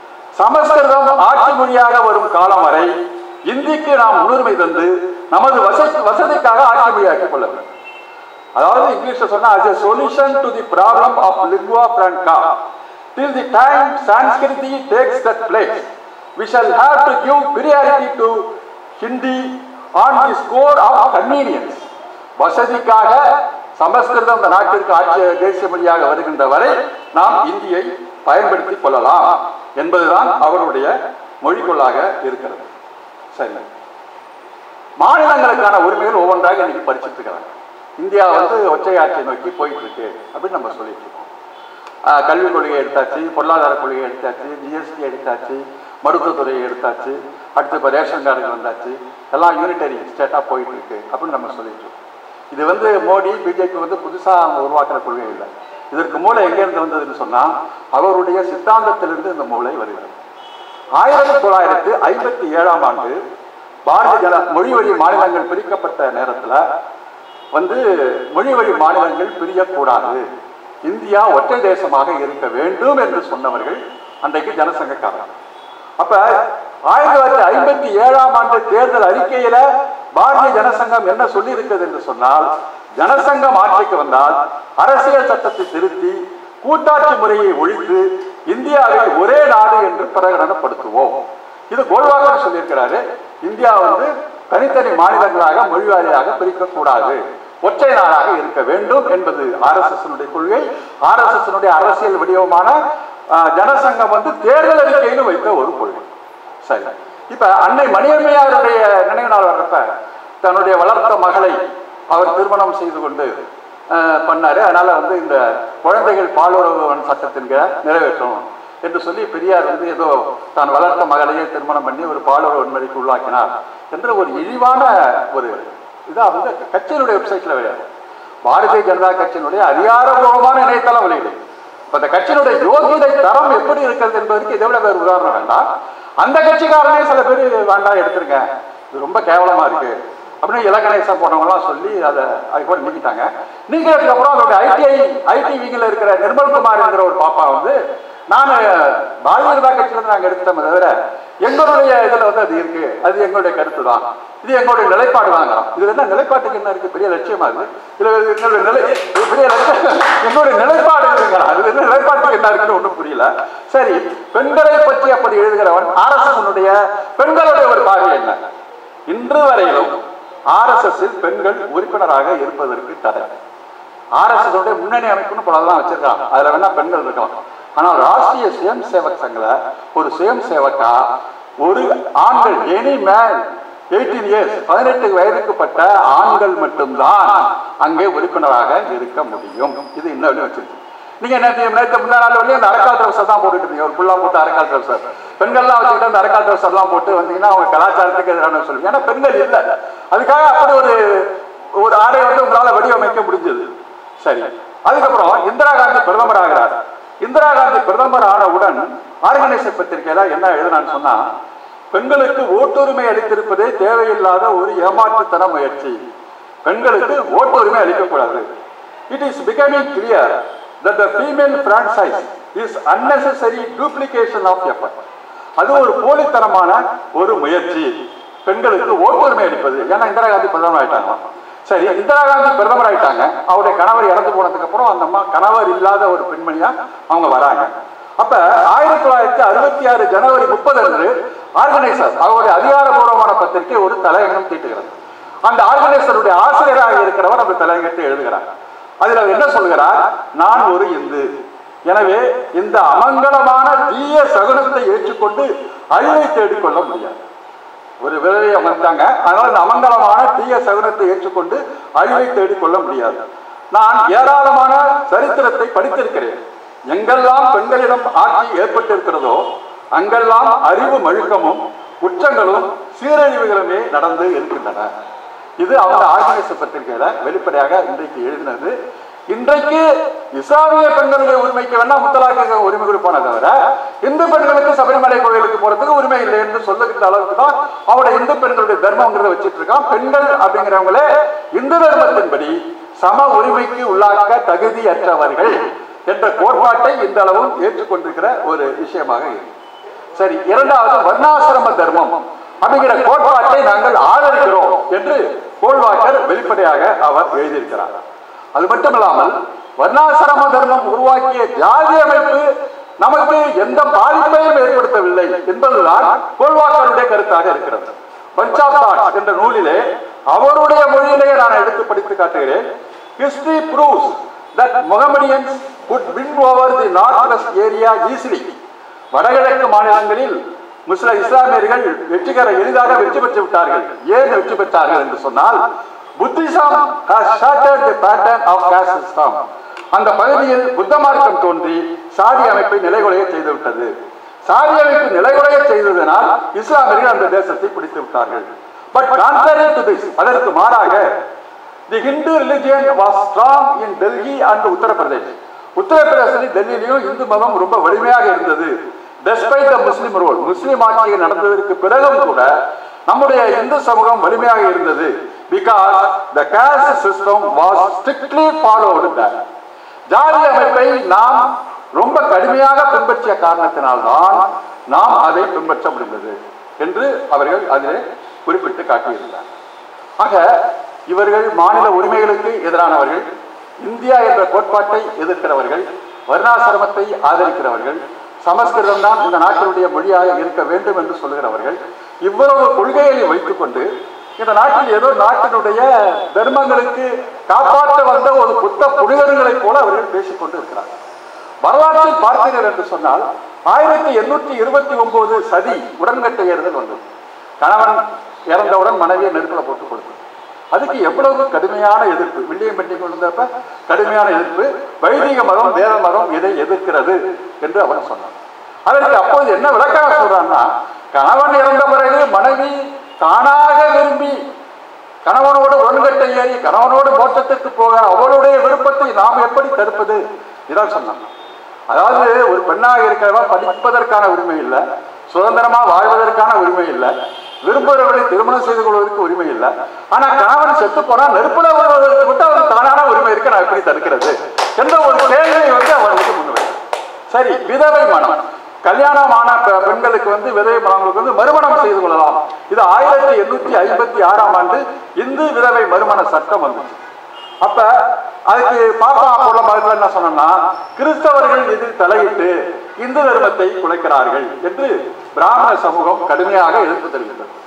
சமஸ்கிருதம் ஆட்சி மொழியாக வரும் காலம் வரை இந்திக்கு நாம் முன்னுரிமை தந்து நமது வசதி வசதிக்காக ஆட்சி மொழியாக்கிக் கொள்ள வேண்டும் அதாவது இங்கிலீஷ்ல சொன்னா as a solution to the problem of lingua franca till the time sanskrit takes that place we shall have to give priority to hindi on the score of convenience வசதிக்காக சமஸ்கிருதம் இந்த நாட்டிற்கு ஆட்சி தேசிய மொழியாக வருகின்ற வரை நாம் இந்தியை பயன்படுத்திக் கொள்ளலாம் என்பதுதான் அவருடைய மொழிக்கொள்ளாக இருக்கிறது சரி மாநிலங்களுக்கான உரிமைகள் ஒவ்வொன்றாக இன்னைக்கு படிச்சுட்டு இருக்கிறாங்க இந்தியா வந்து ஒற்றை ஆட்சியை நோக்கி போயிட்டு இருக்கு அப்படின்னு நம்ம சொல்லிட்டு இருக்கோம் ஆஹ் கல்விக் கொள்கையை எடுத்தாச்சு பொருளாதார கொள்கையை எடுத்தாச்சு ஜிஎஸ்டி எடுத்தாச்சு மருத்துவத்துறையை எடுத்தாச்சு அடுத்து இப்போ ரேஷன் கார்டுகள் வந்தாச்சு எல்லாம் யூனிட்டரி ஸ்டேட்டாக போயிட்டு இருக்கு அப்படின்னு நம்ம சொல்லிட்டு இருக்கோம் இது வந்து மோடி பிஜேபி வந்து புதுசாக உருவாக்குற கொள்கை இல்லை இதற்கு மூளை எங்கேருந்து வந்ததுன்னு சொன்னால் அவருடைய சித்தாந்தத்திலிருந்து இந்த மூளை வருகிறது ஆயிரத்தி தொள்ளாயிரத்தி ஐம்பத்தி ஏழாம் ஆண்டு பாரதிய ஜன மொழி வழி மாநிலங்கள் பிரிக்கப்பட்ட நேரத்தில் வந்து மொழி வழி மாநிலங்கள் பிரியக்கூடாது இந்தியா ஒற்றை தேசமாக இருக்க வேண்டும் என்று சொன்னவர்கள் அன்றைக்கு ஜனசங்கக்காரர் அப்ப ஆயிரத்தி தொள்ளாயிரத்தி ஐம்பத்தி ஏழாம் ஆண்டு தேர்தல் அறிக்கையில பாரதிய ஜனசங்கம் என்ன சொல்லி இருக்கிறது என்று சொன்னால் ஜனசங்கம் ஆட்சிக்கு வந்தால் அரசியல் சட்டத்தை திருத்தி கூட்டாட்சி முறையை ஒழித்து இந்தியாவை ஒரே நாடு என்று பிரகடனப்படுத்துவோம் இது கோல்வாக்கர் சொல்லியிருக்கிறாரு இந்தியா வந்து தனித்தனி மாநிலங்களாக மொழி வாரியாக பிரிக்கக்கூடாது ஒற்றை நாடாக இருக்க வேண்டும் என்பது ஆர்எஸ்எஸ் கொள்கை ஆர்எஸ்எஸ் அரசியல் வடிவமான ஆஹ், ஜனசங்கம் வந்து தேர்தல் அறிக்கையிலும் வைத்த ஒரு கொள்கை சரி இப்ப அன்னை மணியம்மையாருடைய நினைவு நாள் வர்றப்ப தன்னுடைய வளர்த்த மகளை அவர் திருமணம் செய்து கொண்டு ஆஹ், பண்ணாரு அதனால வந்து இந்த குழந்தைகள் பாலுறவு சட்டத்தின் கீழ் நிறைவேற்றணும் என்று சொல்லி பெரியார் வந்து ஏதோ தான் வளர்த்த மகளையே திருமணம் பண்ணி ஒரு பாலுறவு வன்முறைக்கு உள்ளாக்கினார் என்ற ஒரு இழிவான ஒரு இதா வந்து கட்சியினுடைய வெப்சைட்ல கிடையாது பாரதிய ஜனதா கட்சியினுடைய அதிகாரபூர்வமான இணையதளம் வெளியிடு இப்ப அந்த கட்சியினுடைய யோகிதை தரம் எப்படி இருக்கிறது என்பதற்கு இதை விட வேறு உதாரணம் வேண்டாம் அந்த கட்சிக்காரனே சில பேர் வேண்டாம் எடுத்திருங்க இது ரொம்ப கேவலமா இருக்கு அப்படின்னு இலக்கணேசம் போனவங்களாம் சொல்லி அதை அது கூட நீக்கிட்டாங்க நீக்கிறதுக்கு அப்புறம் அதோட ஐடிஐ ஐடி விங்கில் இருக்கிற நிர்மல் குமார் என்கிற ஒரு பாப்பா வந்து நான் பாரதிய ஜனதா கட்சியிலிருந்து நாங்கள் எடுத்தோமே தவிர எங்களுடைய இதுல வந்து அது இருக்கு அது எங்களுடைய கருத்து தான் இது எங்களுடைய நிலைப்பாடு தாங்க இதுல என்ன நிலைப்பாட்டுக்கு என்ன இருக்கு பெரிய லட்சியமா இருக்கு இதுல எங்களுடைய நிலை இது பெரிய லட்சியம் எங்களுடைய நிலைப்பாடு இருக்குங்களா அது என்ன நிலைப்பாட்டுக்கு என்ன இருக்குன்னு ஒன்றும் புரியல சரி பெண்களை பற்றி அப்படி எழுதுகிறவன் ஆர்எஸ்எஸ் பெண்களுடைய ஒரு பார்வை என்ன இன்று வரையிலும் ஆர்எஸ்எஸ் பெண்கள் உறுப்பினராக இருப்பதற்கு தடை ஆர்எஸ்எஸ் உடைய முன்னணி அமைப்புன்னு பலதான் வச்சிருக்காங்க அதுல வேணா பெண்கள் இருக்கலாம் ஆனால் ராஷ்டிரிய சுயம் சேவக் சங்கல ஒரு சுயம் சேவக்கா ஒரு ஆண்கள் எனி மேன் எயிட்டீன் இயர்ஸ் பதினெட்டு வயதுக்குப்பட்ட ஆண்கள் மட்டும்தான் அங்கே உறுப்பினராக இருக்க முடியும் இது இன்னொன்று வச்சிருக்கு நீங்க நேற்று நேற்று முந்தா நாள் வரையும் அந்த அரக்கால் ட்ரௌசர் தான் போட்டுட்டு இருந்தீங்க ஒரு புல்லா போட்டு அரக்கால் ட்ரௌசர் பெண்கள்லாம் வச்சுக்கிட்டு அந்த அரக்கால் ட்ரௌசர் எல்லாம் போட்டு வந்தீங்கன்னா அவங்க கலாச்சாரத்துக்கு எதிரான சொல்லுவீங்க ஏன்னா பெண்கள் இல்லை அதுக்காக அப்படி ஒரு ஒரு ஆடை வந்து உங்களால வடிவமைக்க முடிஞ்சது சரி அதுக்கப்புறம் இந்திரா காந்தி பிரதமர் ஆகிறார் இந்திரா காந்தி பிரதமர் ஆனவுடன் ஆர்கனைசர் பத்திரிகையில என்ன எழுதினான்னு சொன்னா பெண்களுக்கு ஓட்டுரிமை அளித்திருப்பதே தேவையில்லாத ஒரு ஏமாற்றுத்தன முயற்சி பெண்களுக்கு ஓட்டுரிமை அளிக்கக்கூடாது it is becoming clear that the female franchise is unnecessary duplication of effort அது ஒரு போலித்தனமான ஒரு முயற்சி பெண்களுக்கு ஓட்டுரிமை அளிப்பது ஏன்னா இந்திரா காந்தி பிரதமர் ஆயிட்டாங்க சரி இந்திரா காந்தி பிரதமர் ஆயிட்டாங்க அவருடைய கணவர் இறந்து போனதுக்கு அப்புறம் அந்த அம்மா கணவர் இல்லாத ஒரு பெண்மணியா அவங்க வராங்க அப்ப ஆயிரத்தி தொள்ளாயிரத்தி அறுபத்தி ஆறு ஜனவரி முப்பது அன்று ஆர்கனைசர் அவருடைய அதிகாரபூர்வமான பத்திரிகை ஒரு தலையங்கம் தீட்டுகிறது அந்த ஆர்கனைசருடைய ஆசிரியராக இருக்கிறவர் அந்த தலையங்கத்தை எழுதுகிறார் அதில் அவர் என்ன சொல்கிறார் நான் ஒரு இந்து எனவே இந்த அமங்கலமான தீய சகுனத்தை ஏற்றுக்கொண்டு அழிவை தேடிக்கொள்ள முடியாது ஒரு விதவையை அமர்ந்தாங்க அதனால இந்த அமங்கலமான தீய சகுனத்தை ஏற்றுக்கொண்டு அழிவை தேடிக்கொள்ள முடியாது நான் ஏராளமான சரித்திரத்தை படித்திருக்கிறேன் எங்கெல்லாம் பெண்களிடம் ஆட்சி ஏற்பட்டிருக்கிறதோ அங்கெல்லாம் அறிவு மழுக்கமும் குற்றங்களும் சீரழிவுகளுமே நடந்து இருக்கின்றன இது அவங்க ஆர்கனைசர் பத்திரிகையில வெளிப்படையாக இன்றைக்கு எழுதினது இன்றைக்கு இஸ்லாமிய பெண்களுடைய உரிமைக்கு வேணா முத்தலாக்கு உரிமை கொடுப்பானே தவிர இந்து பெண்களுக்கு சபரிமலை கோயிலுக்கு போறதுக்கு உரிமை இல்லை என்று சொல்லுகின்ற அளவுக்கு தான் அவருடைய இந்து பெண்களுடைய தர்மங்கிறத வச்சிட்டு இருக்கான் பெண்கள் அப்படிங்கிறவங்களே இந்து தர்மத்தின்படி சம உரிமைக்கு உள்ளாக்க தகுதியற்றவர்கள் என்ற கோட்பாட்டை இந்த அளவும் ஏற்றுக்கொண்டிருக்கிற ஒரு விஷயமாக இருக்கு சரி இரண்டாவது வர்ணாசிரம தர்மம் அப்படிங்கிற கோட்பாட்டை நாங்கள் ஆதரிக்கிறோம் என்று கோல்வாக்கர் வெளிப்படையாக அவர் எழுதியிருக்கிறார் அது மட்டுமில்லாமல் வர்ணாசிரம தர்மம் உருவாக்கிய ஜாதி அமைப்பு நமக்கு எந்த பாதிப்பையும் ஏற்படுத்தவில்லை என்பதுதான் கோல்வாக்கருடைய கருத்தாக இருக்கிறது பஞ்சாப் தாட்ஸ் என்ற நூலிலே அவருடைய மொழியிலேயே நான் எடுத்து படித்து காட்டுகிறேன் history proves that Mohammedans could win over the northwest area easily வடகிழக்கு மாநிலங்களில் முஸ்லிம் இஸ்லாமியர்கள் வெற்றிகர எளிதாக வெற்றி பெற்று விட்டார்கள் ஏன் வெற்றி பெற்றார்கள் என்று சொன்னால் Buddhism has shattered the pattern of caste system அந்த பகுதியில் புத்த மார்க்கம் தோன்றி சாதி அமைப்பை நிலைகுலைய செய்துவிட்டது சாதி அமைப்பு நிலைகுலைய செய்ததனால் இஸ்லாமியர்கள் அந்த தேசத்தை பிடித்து விட்டார்கள் பட் contrary to this அதற்கு மாறாக தி Hindu religion was strong in Delhi and Uttar Pradesh உத்தரப்பிரதேசத்தில் டெல்லியிலையும் இந்து மதம் ரொம்ப வலிமையாக இருந்தது டெஸ்பைட் த முஸ்லிம் ரோல் முஸ்லிம் ஆட்சி நடந்ததற்கு பிறகும் கூட நம்முடைய இந்து சமூகம் வலிமையாக இருந்தது because the caste system was strictly followed ஜாதி அமைப்பை நாம் ரொம்ப கடுமையாக பின்பற்றிய காரணத்தினால்தான் நாம் அதை பின்பற்ற முடிந்தது என்று அவர்கள் அதிலே குறிப்பிட்டு காட்டியிருந்தார் ஆக இவர்கள் மாநில உரிமைகளுக்கு எதிரானவர்கள் இந்தியா என்ற கோட்பாட்டை எதிர்க்கிறவர்கள் வர்ணாசிரமத்தை ஆதரிக்கிறவர்கள் சமஸ்கிருதம் தான் இந்த நாட்டினுடைய மொழியாக இருக்க வேண்டும் என்று சொல்லுகிறவர்கள் இவ்வளவு கொள்கைகளை வைத்துக்கொண்டு இந்த நாட்டில் ஏதோ நாட்டினுடைய தர்மங்களுக்கு காப்பாற்ற வந்த ஒரு புத்த புனிதர்களைப் போல அவர்கள் பேசிக்கொண்டு இருக்கிறார்கள் வரலாற்றில் பார்த்தீர்கள் என்று சொன்னால் ஆயிரத்தி எண்ணூற்றி இருபத்தி ஒன்பது சதி உடன்கட்டை ஏறுதல் வந்தது கணவன் இறந்தவுடன் மனைவியை நெருப்பில் போட்டு கொடுத்தது அதுக்கு எவ்வளவு கடுமையான எதிர்ப்பு வில்லியம் பெண்டிங் இருந்தப்ப கடுமையான எதிர்ப்பு வைதிக மதம் வேத மதம் இதை எதிர்க்கிறது என்று அவன் சொன்னான் அதற்கு அப்போது என்ன விளக்காக சொல்றான்னா கணவன் இறந்த பிறகு மனைவி தானாக விரும்பி கணவனோடு உடன்கட்டை ஏறி கணவனோடு மோட்சத்திற்கு போக அவளுடைய விருப்பத்தை நாம் எப்படி தடுப்பது இதான் சொன்னான் அதாவது ஒரு பெண்ணாக இருக்கிறவன் படிப்பதற்கான உரிமை இல்லை சுதந்திரமா வாழ்வதற்கான உரிமை இல்லை விரும்புகிறவர்களை திருமணம் செய்து கொள்வதற்கு உரிமை இல்லை ஆனா கணவன் செத்து போனா நெருப்புல வருவதற்கு மட்டும் அவனுக்கு தானான உரிமை இருக்கு நான் எப்படி தடுக்கிறது என்ற ஒரு கேள்வியை வந்து அவனுக்கு முன்வைக்கிறார் சரி விதவை மனம் கல்யாணமான பெ- பெண்களுக்கு வந்து விதவை மனங்களுக்கு வந்து மறுமணம் செய்து கொள்ளலாம் இது ஆயிரத்தி எண்ணூத்தி ஐம்பத்தி ஆறாம் ஆண்டு இந்து விதவை மறுமண சட்டம் வந்துச்சு அப்ப அதுக்கு பாப்பா போல மதத்தில் என்ன சொன்னா கிறிஸ்தவர்கள் இதில் தலையிட்டு இந்து தர்மத்தை குலைக்கிறார்கள் என்று பிராமண சமூகம் கடுமையாக எதிர்ப்பு தெரிவித்தது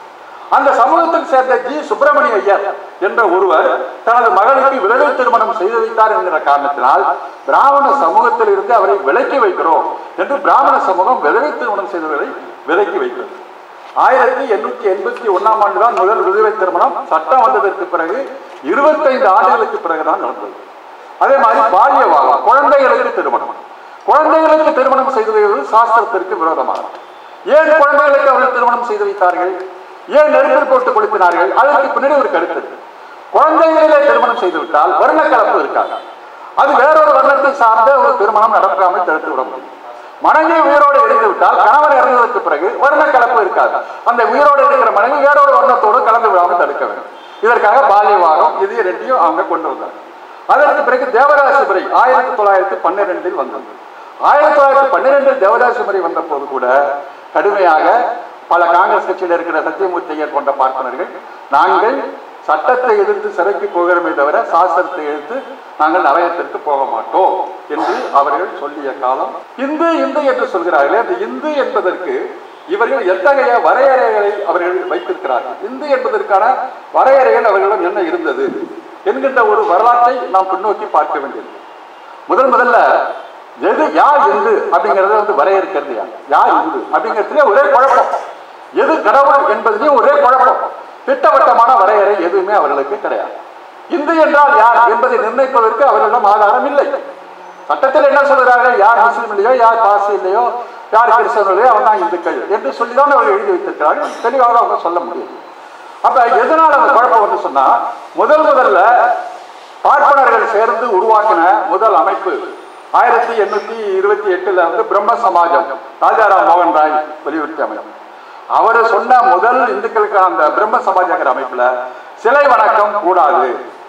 அந்த சமூகத்தில் சேர்ந்த ஜி சுப்பிரமணிய ஐயர் என்ற ஒருவர் தனது மகளுக்கு விதவை திருமணம் செய்து வைத்தார் என்கிற காரணத்தினால் பிராமண சமூகத்தில் இருந்து அவரை விலக்கி வைக்கிறோம் என்று பிராமண சமூகம் விதவை திருமணம் செய்தவர்களை விலக்கி வைத்தது ஆயிரத்தி எண்ணூத்தி எண்பத்தி ஒன்னாம் ஆண்டு தான் முதல் விதவை திருமணம் சட்டம் வந்ததற்கு பிறகு இருபத்தைந்து ஆண்டுகளுக்கு பிறகுதான் நடந்தது அதே மாதிரி பால்ய விவாகம் குழந்தைகளுக்கு திருமணம் குழந்தைகளுக்கு திருமணம் செய்து வைப்பது சாஸ்திரத்திற்கு விரோதமானது ஏன் குழந்தைகளுக்கு அவர்கள் திருமணம் செய்து வைத்தார்கள் ஏன் நெருப்பில் போட்டு கொளுத்தினார்கள் அதற்கு பின்னாடி ஒரு கருத்து இருக்கு. குழந்தைகளிலே திருமணம் செய்து விட்டால் வர்ண கலப்பு இருக்காது அது வேறொரு வர்ணத்தை சார்ந்த ஒரு திருமணம் நடக்காமல் தடுத்து விட முடியும் மனைவி உயிரோடு இருந்து விட்டால் கணவர் இறந்ததற்கு பிறகு வர்ண கலப்பு இருக்காது அந்த உயிரோடு இருக்கிற மனைவி வேறொரு வர்ணத்தோடு கலந்து விடாமல் தடுக்க வேண்டும் இதற்காக பால்யவாரம் இது ரெண்டையும் அவங்க கொண்டு வந்தாங்க அதற்கு பிறகு தேவராசி முறை ஆயிரத்தி தொள்ளாயிரத்தி பன்னிரெண்டில் வந்தது ஆயிரத்தி தொள்ளாயிரத்தி பன்னிரெண்டில் தேவராசி முறை வந்த போது கூட கடுமையாக பல காங்கிரஸ் கட்சியில் இருக்கிற சத்தியமூர்த்தி ஐயர் போன்ற பார்ப்பனர்கள் நாங்கள் சட்டத்தை எதிர்த்து சிறைக்கு போகிறோமே தவிர சாஸ்திரத்தை எதிர்த்து நாங்கள் நரகத்திற்கு போக மாட்டோம் என்று அவர்கள் சொல்லிய காலம் இந்து இந்து என்று சொல்கிறார்களே அந்த இந்து என்பதற்கு இவர்கள் எத்தகைய வரையறைகளை அவர்கள் வைத்திருக்கிறார்கள் இந்து என்பதற்கான வரையறைகள் அவர்களிடம் என்ன இருந்தது என்கின்ற ஒரு வரலாற்றை நாம் பின்னோக்கி பார்க்க வேண்டியது முதல் முதல்ல எது யார் இந்து அப்படிங்கறத வந்து வரையறுக்கிறது யார் யார் இந்து அப்படிங்கிறதுலே ஒரே குழப்பம் எது கடவுள் என்பதிலையும் ஒரே குழப்பம் திட்டவட்டமான வரையறை எதுவுமே அவர்களுக்கு கிடையாது இந்து என்றால் யார் என்பதை நிர்ணயிப்பதற்கு அவர்களிடம் ஆதாரம் இல்லை சட்டத்தில் என்ன சொல்கிறார்கள் யார் முஸ்லீம் இல்லையோ யார் பாசி இல்லையோ யார் கிறிஸ்தவன் இல்லையோ அவன் தான் இந்துக்கள் என்று சொல்லிதான் அவர்கள் எழுதி வைத்திருக்கிறார்கள் தெளிவாக அவங்க சொல்ல முடியும் அப்ப எதனால அந்த குழப்பம் வந்து சொன்னா முதல் முதல்ல பார்ப்பனர்கள் சேர்ந்து உருவாக்கின முதல் அமைப்பு ஆயிரத்தி எண்ணூத்தி இருபத்தி எட்டுல வந்து பிரம்ம சமாஜம் ராஜாராம் மோகன் ராய் வலியுறுத்தி அமைப்பு அவர் சொன்ன முதல் இந்துக்களுக்கான அந்த பிரம்ம சமாஜங்கிற அமைப்புல சிலை வணக்கம் கூடாது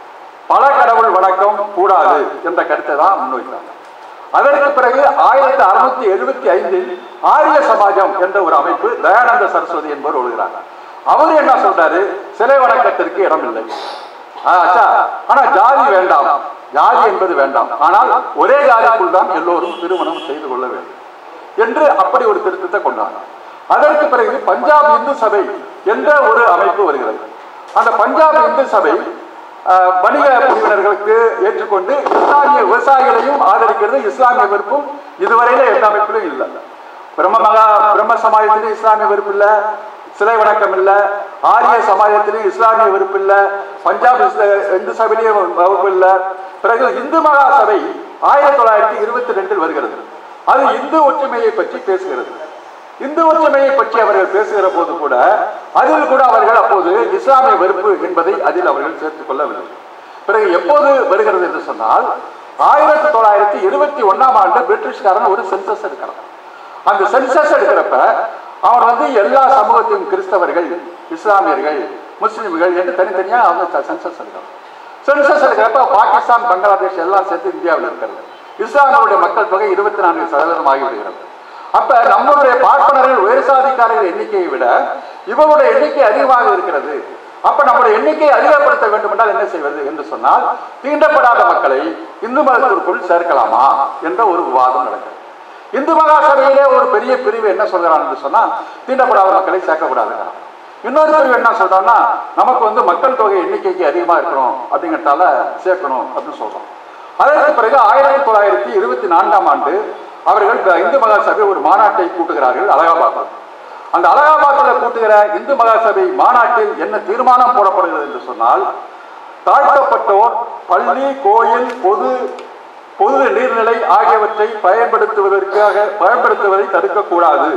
பல கடவுள் வணக்கம் கூடாது என்ற கருத்தை தான் முன்வைத்தாங்க அதற்கு பிறகு ஆயிரத்தி அறுநூத்தி எழுபத்தி ஐந்தில் ஆரிய சமாஜம் என்ற ஒரு அமைப்பு தயானந்த சரஸ்வதி என்பவர் ஒழுகிறார் அவர் என்ன சொல்றாரு சிலை வணக்கத்திற்கு இடமில்லை ஆச்சா ஆனா ஜாதி வேண்டாம் ஜாதி என்பது வேண்டாம் ஆனால் ஒரே ஜாதிக்குள் தான் எல்லோரும் திருமணம் செய்து கொள்ள வேண்டும் என்று அப்படி ஒரு திருத்தத்தை கொண்டாங்க அதற்கு பிறகு பஞ்சாப் இந்து சபை என்ற ஒரு அமைப்பு வருகிறது அந்த பஞ்சாப் இந்து சபை அஹ், வணிக பிரிவினர்களுக்கு ஏற்றுக்கொண்டு இஸ்லாமிய விவசாயிகளையும் ஆதரிக்கிறது இஸ்லாமிய வெறுப்பும் இதுவரையில எந்த அமைப்பிலும் இல்லை பிரம்ம மகா பிரம்ம சமாஜத்திலும் இஸ்லாமிய வெறுப்பு இல்ல சிலை வணக்கம் இல்ல ஆரிய சமாஜத்திலும் இஸ்லாமிய வெறுப்பு இல்ல பஞ்சாப் இஸ்ல- இந்து சபையிலையும் வகுப்பு இல்ல பிறகு இந்து மகா சபை ஆயிரத்தி தொள்ளாயிரத்தி இருபத்தி ரெண்டில் வருகிறது அது இந்து ஒற்றுமையை பற்றி பேசுகிறது இந்து ஒற்றுமையை பற்றி அவர்கள் பேசுகிற போது கூட அதில் கூட அவர்கள் அப்போது இஸ்லாமிய வெறுப்பு என்பதை அதில் அவர்கள் சேர்த்துக் கொள்ளவில்லை பிறகு எப்போது வருகிறது என்று சொன்னால் ஆயிரத்தி தொள்ளாயிரத்தி இருபத்தி ஒன்னாம் ஆண்டு பிரிட்டிஷ்காரன் ஒரு சென்சஸ் எடுக்கிறான் அந்த சென்சஸ் எடுக்கிறப்ப அவன் வந்து எல்லா சமூகத்தையும் கிறிஸ்தவர்கள் இஸ்லாமியர்கள் முஸ்லிம்கள் என்று தனித்தனியா அவங்க சென்சஸ் எடுக்கிறான் சென்சஸ் எடுக்கிறப்ப பாகிஸ்தான் பங்களாதேஷ் எல்லாம் சேர்த்து இந்தியாவில் இருக்கிறது இஸ்லாமியருடைய மக்கள் தொகை இருபத்தி நான்கு சதவீதம் ஆகிவிடுகிறது அப்ப நம்மளுடைய பார்ப்பனர்கள் உயர் சாதிக்காரர்கள் எண்ணிக்கையை விட இவருடைய எண்ணிக்கை அதிகமாக இருக்கிறது அப்ப நம்முடைய எண்ணிக்கையை அதிகப்படுத்த வேண்டும் என்றால் என்ன செய்வது என்று சொன்னால் தீண்டப்படாத மக்களை இந்து மதத்திற்குள் சேர்க்கலாமா என்ற ஒரு விவாதம் நடக்கிறது இந்து மகா சபையிலே ஒரு பெரிய பிரிவு என்ன சொல்கிறான் என்று சொன்னா தீண்டப்படாத மக்களை சேர்க்கக்கூடாதுங்கிறான் இன்னொரு பிரிவு என்ன சொல்றான்னா நமக்கு வந்து மக்கள் தொகை எண்ணிக்கைக்கு அதிகமா இருக்கணும் அப்படிங்கிறதால சேர்க்கணும் அப்படின்னு சொல்றோம் அதற்கு பிறகு ஆயிரத்தி தொள்ளாயிரத்தி இருபத்தி நான்காம் ஆண்டு அவர்கள் இந்த இந்து மகா சபை ஒரு மாநாட்டை கூட்டுகிறார்கள் அலகாபாத்தில் அந்த அலகாபாத்தில் கூட்டுகிற இந்து மகா சபை மாநாட்டில் என்ன தீர்மானம் போடப்படுகிறது என்று சொன்னால் தாழ்த்தப்பட்டோர் பள்ளி கோயில் பொது பொது நீர்நிலை ஆகியவற்றை பயன்படுத்துவதற்காக பயன்படுத்துவதை தடுக்கக்கூடாது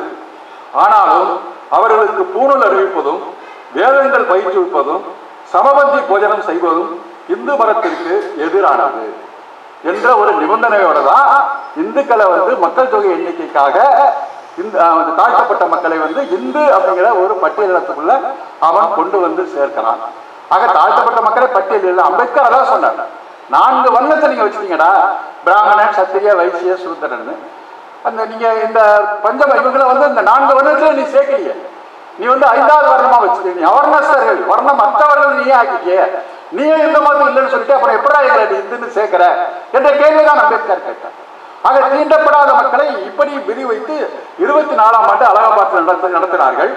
ஆனாலும் அவர்களுக்கு பூணூல் அறிவிப்பதும் வேதங்கள் பயிற்றுவிப்பதும் சமபந்தி போஜனம் செய்வதும் இந்து மதத்திற்கு எதிரானது என்ற ஒரு நிபந்தனையோட தான் இந்துக்களை வந்து மக்கள் தொகை எண்ணிக்கைக்காக இந்த அஹ், தாழ்த்தப்பட்ட மக்களை வந்து இந்து அப்படிங்கிற ஒரு பட்டியலிடத்துக்குள்ள அவன் கொண்டு வந்து சேர்க்கிறான் ஆக தாழ்த்தப்பட்ட மக்களை பட்டியல் இல்லை அம்பேத்கர் அதான் சொன்னார் நான்கு வர்ணத்தை நீங்க வச்சுட்டீங்கடா பிராமணன் சத்திரிய வைசிய சூத்திரன் அந்த நீங்க இந்த பஞ்சம இவங்களை வந்து இந்த நான்கு வர்ணத்துல நீ சேர்க்கலையே நீ வந்து ஐந்தாவது வர்ணமா வச்சுக்க நீ அவர்ணஸ்தர்கள் வர்ணம் மற்றவர்கள் நீயே ஆக்கிட்டியே நீயே இந்த மாதிரி இல்லைன்னு சொல்லிட்டு அப்புறம் எப்படா எங்களை நீ இந்துன்னு சேர்க்கிற என்ற கேள்விதான் அம்பேத்கர் கேட்டார் ஆக தீண்டப்படாத மக்களை இப்படி விரிவைத்து இருபத்தி நாலாம் ஆண்டு அலகாபாத்தில் நடத்த நடத்தினார்கள்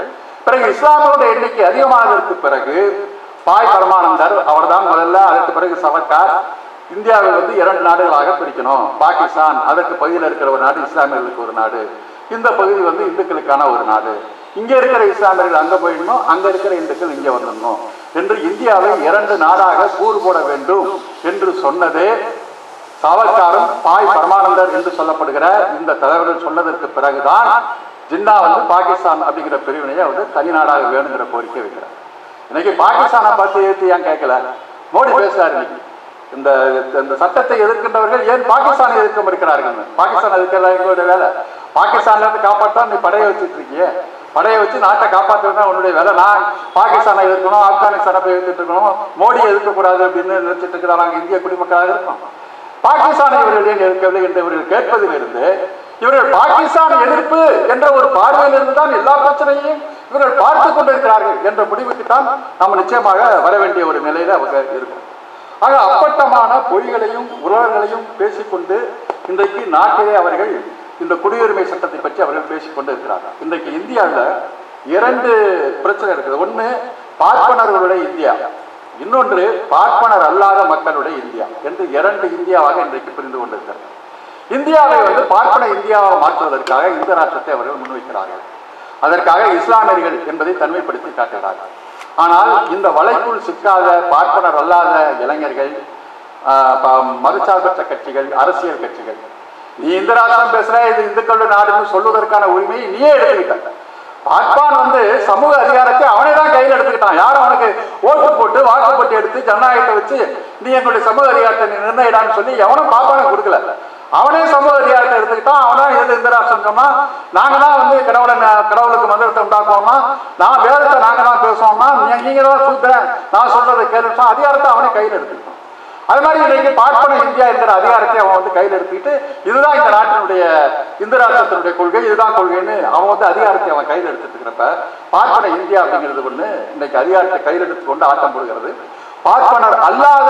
பிறகு இஸ்லாமியோட எண்ணிக்கை அதிகமானதற்கு பிறகு பாய் பரமானந்தர் அவர்தான் முதல்ல அதற்கு பிறகு சவர்கார் இந்தியாவை வந்து இரண்டு நாடுகளாக பிரிக்கணும் பாகிஸ்தான் அதற்கு பகுதியில் இருக்கிற ஒரு நாடு இஸ்லாமியர்களுக்கு ஒரு நாடு இந்த பகுதி வந்து இந்துக்களுக்கான ஒரு நாடு இங்க இருக்கிற இஸ்லாமியர்கள் அங்க போயிடணும் அங்க இருக்கிற இந்துக்கள் இங்க வந்துடணும் என்று இந்தியாவை இரண்டு நாடாக கூறு போட வேண்டும் என்று சொன்னதே சாவர்காரும் பாய் பரமானந்தர் என்று சொல்லப்படுகிற இந்த தலைவர்கள் சொன்னதற்கு பிறகுதான் ஜின்னா வந்து பாகிஸ்தான் அப்படிங்கிற பிரிவினையை வந்து தனி நாடாக வேணுங்கிற கோரிக்கை வைக்கிறார் இன்னைக்கு பாகிஸ்தானை பார்த்து எதிர்த்து ஏன் கேட்கல மோடி பேசுறாரு இன்னைக்கு இந்த இந்த சட்டத்தை எதிர்க்கின்றவர்கள் ஏன் பாகிஸ்தானை எதிர்க்க இருக்கிறார்கள் பாகிஸ்தான் எதிர்க்கிறதா எங்களுடைய வேலை பாகிஸ்தான்ல இருந்து காப்பாற்றா நீ படையை வச்சுட்டு இருக்கியே படையை வச்சு நாட்டை காப்பாற்றுறது தான் உன்னுடைய வேலை நான் பாகிஸ்தானை எதிர்க்கணும் ஆப்கானிஸ்தானை போய் எதிர்த்துட்டு இருக்கணும் மோடியை எதிர்க்கக்கூடாது அப்படின்னு நினைச்சிட்டு இருக்கிற நாங்கள் இந்திய குடிமக்களாக இருக்கோம் பாகிஸ்தானை இவர்கள் ஏன் எதிர்க்கவில்லை என்று இவர்கள் கேட்பதிலிருந்து இவர்கள் பாகிஸ்தான் எதிர்ப்பு என்ற ஒரு பார்வையிலிருந்து தான் எல்லா பிரச்சனையையும் இவர்கள் பார்த்து கொண்டிருக்கிறார்கள் என்ற முடிவுக்கு தான் நாம் நிச்சயமாக வர வேண்டிய ஒரு நிலையில அவங்க இருக்கும் ஆக அப்பட்டமான பொய்களையும் உறவுகளையும் பேசிக்கொண்டு இன்றைக்கு நாட்டிலே அவர்கள் இந்த குடியுரிமை சட்டத்தை பற்றி அவர்கள் பேசிக்கொண்டு இருக்கிறார்கள் இன்றைக்கு இந்தியாவில் இரண்டு பிரச்சனை இருக்குது ஒன்று பார்ப்பனர்களுடைய இந்தியா இன்னொன்று பார்ப்பனர் அல்லாத மக்களுடைய இந்தியா என்று இரண்டு இந்தியாவாக இன்றைக்கு புரிந்து கொண்டிருக்கிறது இந்தியாவை வந்து பார்ப்பன இந்தியாவை மாற்றுவதற்காக இந்த ராஷ்டிரத்தை அவர்கள் முன்வைக்கிறார்கள் அதற்காக இஸ்லாமியர்கள் என்பதை தன்மைப்படுத்தி காட்டுகிறார்கள் ஆனால் இந்த வலைக்குள் சிக்காத பார்ப்பனர் அல்லாத இளைஞர்கள் ஆஹ், ப- மதச்சார்பற்ற கட்சிகள் அரசியல் கட்சிகள் நீ இந்த ராஷ்டிரம் பேசுற இது இந்துக்களோட நாடுன்னு சொல்வதற்கான உரிமையை நீயே எடுத்துக்கிட்ட பார்ப்பான் வந்து சமூக அதிகாரத்தை அவனே தான் கையில் எடுத்துக்கிட்டான் யாரும் அவனுக்கு ஓட்டு போட்டு வாக்கு போட்டு எடுத்து ஜனநாயகத்தை வச்சு நீ எங்களுடைய சமூக அதிகாரத்தை நீ நிர்ணயிடான்னு சொல்லி எவனும் பார்ப்பான கொடுக்கல அவனே சமூக அதிகாரத்தை எடுத்துக்கிட்டான் அவனா எது இந்த ராஷ்டிரம் சொன்னா நாங்க தான் வந்து கடவுளை ந- கடவுளுக்கு மந்திரத்தை உண்டாக்குவோம்னா நான் வேதத்தை நாங்க தான் பேசுவோம்னா நீ- நீங்க தான் சூத்திரன் நான் சொல்றதை கேளுச்சோம் அதிகாரத்தை அவனே கையில் எடுத்துக்கிட்டான் அது மாதிரி இன்னைக்கு பார்ப்பன இந்தியா என்கிற அதிகாரத்தை அவன் வந்து கையில் எடுத்துக்கிட்டு இதுதான் இந்த நாட்டினுடைய இந்த ராஷ்டிரத்தினுடைய கொள்கை இதுதான் கொள்கைன்னு அவன் வந்து அதிகாரத்தை அவன் கையில் எடுத்துட்டு இருக்கிறப்ப பார்ப்பன இந்தியா அப்படிங்கிறது ஒண்ணு இன்னைக்கு அதிகாரத்தை கையில் எடுத்துக்கொண்டு ஆட்டம் போடுகிறது பார்ப்பனர் அல்லாத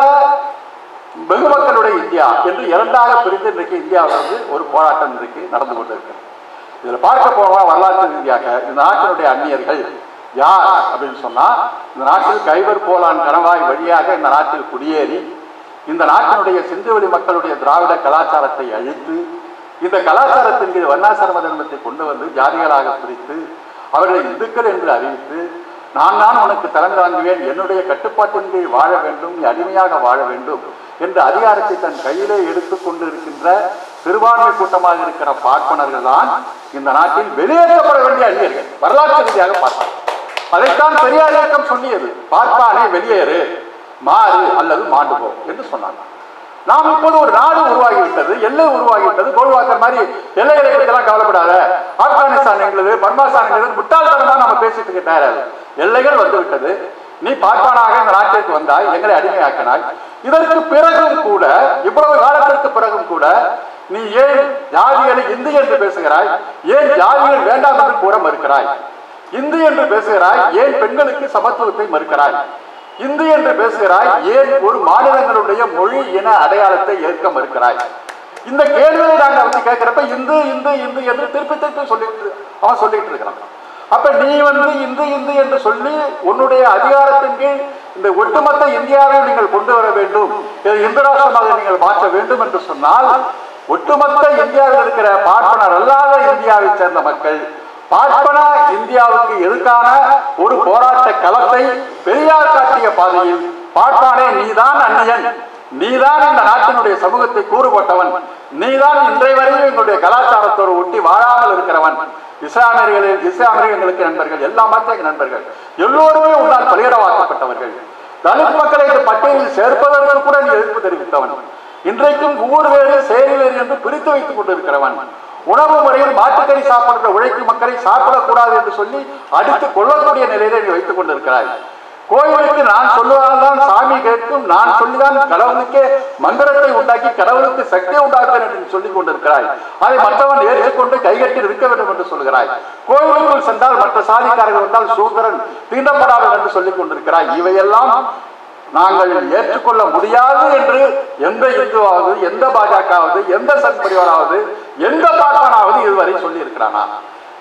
வெகுமக்களுடைய இந்தியா என்று இரண்டாக பிரிந்து இன்றைக்கு இந்தியாவில் வந்து ஒரு போராட்டம் இன்றைக்கு நடந்து கொண்டிருக்கிறது இதுல பார்க்க போனா வரலாற்று ரீதியாக இந்த நாட்டினுடைய அந்நியர்கள் யார் அப்படின்னு சொன்னா இந்த நாட்டில் கைவர் போலான் கணவாய் வழியாக இந்த நாட்டில் குடியேறி இந்த நாட்டினுடைய சிந்துவெளி மக்களுடைய திராவிட கலாச்சாரத்தை அழித்து இந்த கலாச்சாரத்தின் மீது வர்ணாசிரம தர்மத்தை கொண்டு வந்து ஜாதிகளாக பிரித்து அவர்களை இந்துக்கள் என்று அறிவித்து நான் தான் உனக்கு தலைமை தாங்குவேன் என்னுடைய கட்டுப்பாட்டின் கீழ் வாழ வேண்டும் நீ அடிமையாக வாழ வேண்டும் என்ற அதிகாரத்தை தன் கையிலே எடுத்துக் கொண்டிருக்கின்ற சிறுபான்மை கூட்டமாக இருக்கிற பார்ப்பனர்கள் தான் இந்த நாட்டில் வெளியேற்றப்பட வேண்டிய அந்நியர்கள் வரலாற்று ரீதியாக பார்ப்பார் அதைத்தான் பெரியார் இயக்கம் சொல்லியது பார்ப்பானே வெளியேறு மாறு அல்லது மாண்டு போ என்று சொன்னாங்க நாம் இப்போது ஒரு நாடு உருவாகிவிட்டது எல்லை உருவாகிவிட்டது கோல்வாக்கர் மாதிரி எல்லைகளை பற்றியெல்லாம் கவலைப்படாத ஆப்கானிஸ்தான் எங்களது பர்மாஸ்தான் எங்களது முட்டாள்தனமா நம்ம பேசிட்டு இருக்க தயாராது எல்லைகள் வந்து விட்டது நீ பார்ப்பானாக இந்த நாட்டிற்கு வந்தாய் எங்களை அடிமையாக்கினாய் இதற்கு பிறகும் கூட இவ்வளவு காலத்திற்கு பிறகும் கூட நீ ஏன் ஜாதிகளை இந்து என்று பேசுகிறாய் ஏன் ஜாதிகள் வேண்டாம் என்று கூற மறுக்கிறாய் இந்து என்று பேசுகிறாய் ஏன் பெண்களுக்கு சமத்துவத்தை மறுக்கிறாய் இந்து என்று பேசுகிறாய் ஏன் ஒரு மாநிலங்களுடைய மொழி இன அடையாளத்தை ஏற்க மறுக்கிறாய் இந்த கேள்வியை நாங்க வந்து கேட்கிறப்ப இந்து இந்து இந்து என்று திருப்பி திருப்பி சொல்லிட்டு அவன் சொல்லிட்டு இருக்கிறான் அப்ப நீ வந்து இந்து இந்து என்று சொல்லி உன்னுடைய அதிகாரத்தின் கீழ் இந்த ஒட்டுமொத்த இந்தியாவை நீங்கள் கொண்டு வர வேண்டும் இதை இந்து ராஷ்டிரமாக நீங்கள் மாற்ற வேண்டும் என்று சொன்னால் ஒட்டுமொத்த இந்தியாவில் இருக்கிற பார்ப்பனர் அல்லாத இந்தியாவை சேர்ந்த மக்கள் பார்ப்பன இந்தியாவுக்கு எதிர்க்கான ஒரு போராட்ட களத்தை பெரியார் காட்டிய பாதையில் பார்ப்பானே நீதான் அந்நியன் நீதான் இந்த நாட்டினுடைய சமூகத்தை கூறுபட்டவன் நீதான் இன்றைய வரையும் எங்களுடைய கலாச்சாரத்தோடு ஒட்டி வாழாமல் இருக்கிறவன் இஸ்லாமியர்கள் இஸ்லாமியர்கள் எங்களுக்கு நண்பர்கள் எல்லா மத்திய நண்பர்கள் எல்லோருமே உன்னால் பலியிடவாக்கப்பட்டவர்கள் தலித் மக்களை இந்த பட்டியலில் சேர்ப்பதற்கு கூட நீ எதிர்ப்பு தெரிவித்தவன் இன்றைக்கும் ஊர் வேறு சேரி வேறு என்று பிரித்து வைத்துக் கொண்டிருக்கிறவன் உணவு முறையில் மாட்டுக்கறி சாப்பிடுற உழைக்கும் மக்களை சாப்பிடக்கூடாது என்று சொல்லி அடித்து கொள்ளக்கூடிய நிலையில நீ வைத்துக் கொண்டிருக்கிறாய் கோயிலுக்கு நான் சொல்லுவதால்தான் சாமி கேட்கும் நான் சொல்லிதான் கடவுளுக்கே மந்திரத்தை உண்டாக்கி கடவுளுக்கு சக்தியை உண்டாக்குவேன் என்று சொல்லிக் கொண்டிருக்கிறாய் அதை மற்றவன் ஏற்றுக்கொண்டு கைகட்டி இருக்க வேண்டும் என்று சொல்கிறாய் கோயிலுக்குள் சென்றால் மற்ற சாதிக்காரர்கள் வந்தால் சூதரன் தீண்டப்படாதவன் என்று சொல்லிக் கொண்டிருக்கிறாய் இவையெல்லாம் நாங்கள் ஏற்றுக்கொள்ள முடியாது என்று எந்த இந்துவாவது எந்த பாஜகவாவது எந்த சங் பரிவாராவது எந்த பார்ப்பனாவது இதுவரை சொல்லி இருக்கிறானா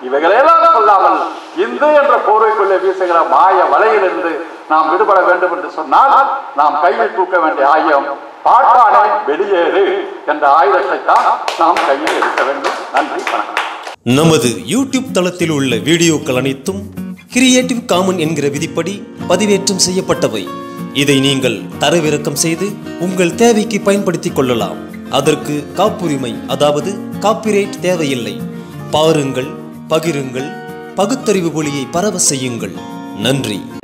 இவைகளெல்லாம் சொல்லாமல் இந்து என்ற போர்வைக்குள்ளே வீசுகிற மாய வலையிலிருந்து நாம் விடுபட வேண்டும் என்று சொன்னால் நாம் கையில் தூக்க வேண்டிய ஆயுதம் பாட்டானே வெளியேறு என்ற ஆயுதத்தை தான் நாம் கையில் எடுக்க வேண்டும் நன்றி வணக்கம் நமது யூடியூப் தளத்தில் உள்ள வீடியோக்கள் அனைத்தும் கிரியேட்டிவ் காமன் என்கிற விதிப்படி பதிவேற்றம் செய்யப்பட்டவை இதை நீங்கள் தரவிறக்கம் செய்து உங்கள் தேவைக்கு பயன்படுத்திக் கொள்ளலாம் அதற்கு காப்புரிமை அதாவது காப்பிரைட் தேவையில்லை பாருங்கள் பகிருங்கள் பகுத்தறிவு ஒளியை பரவ செய்யுங்கள் நன்றி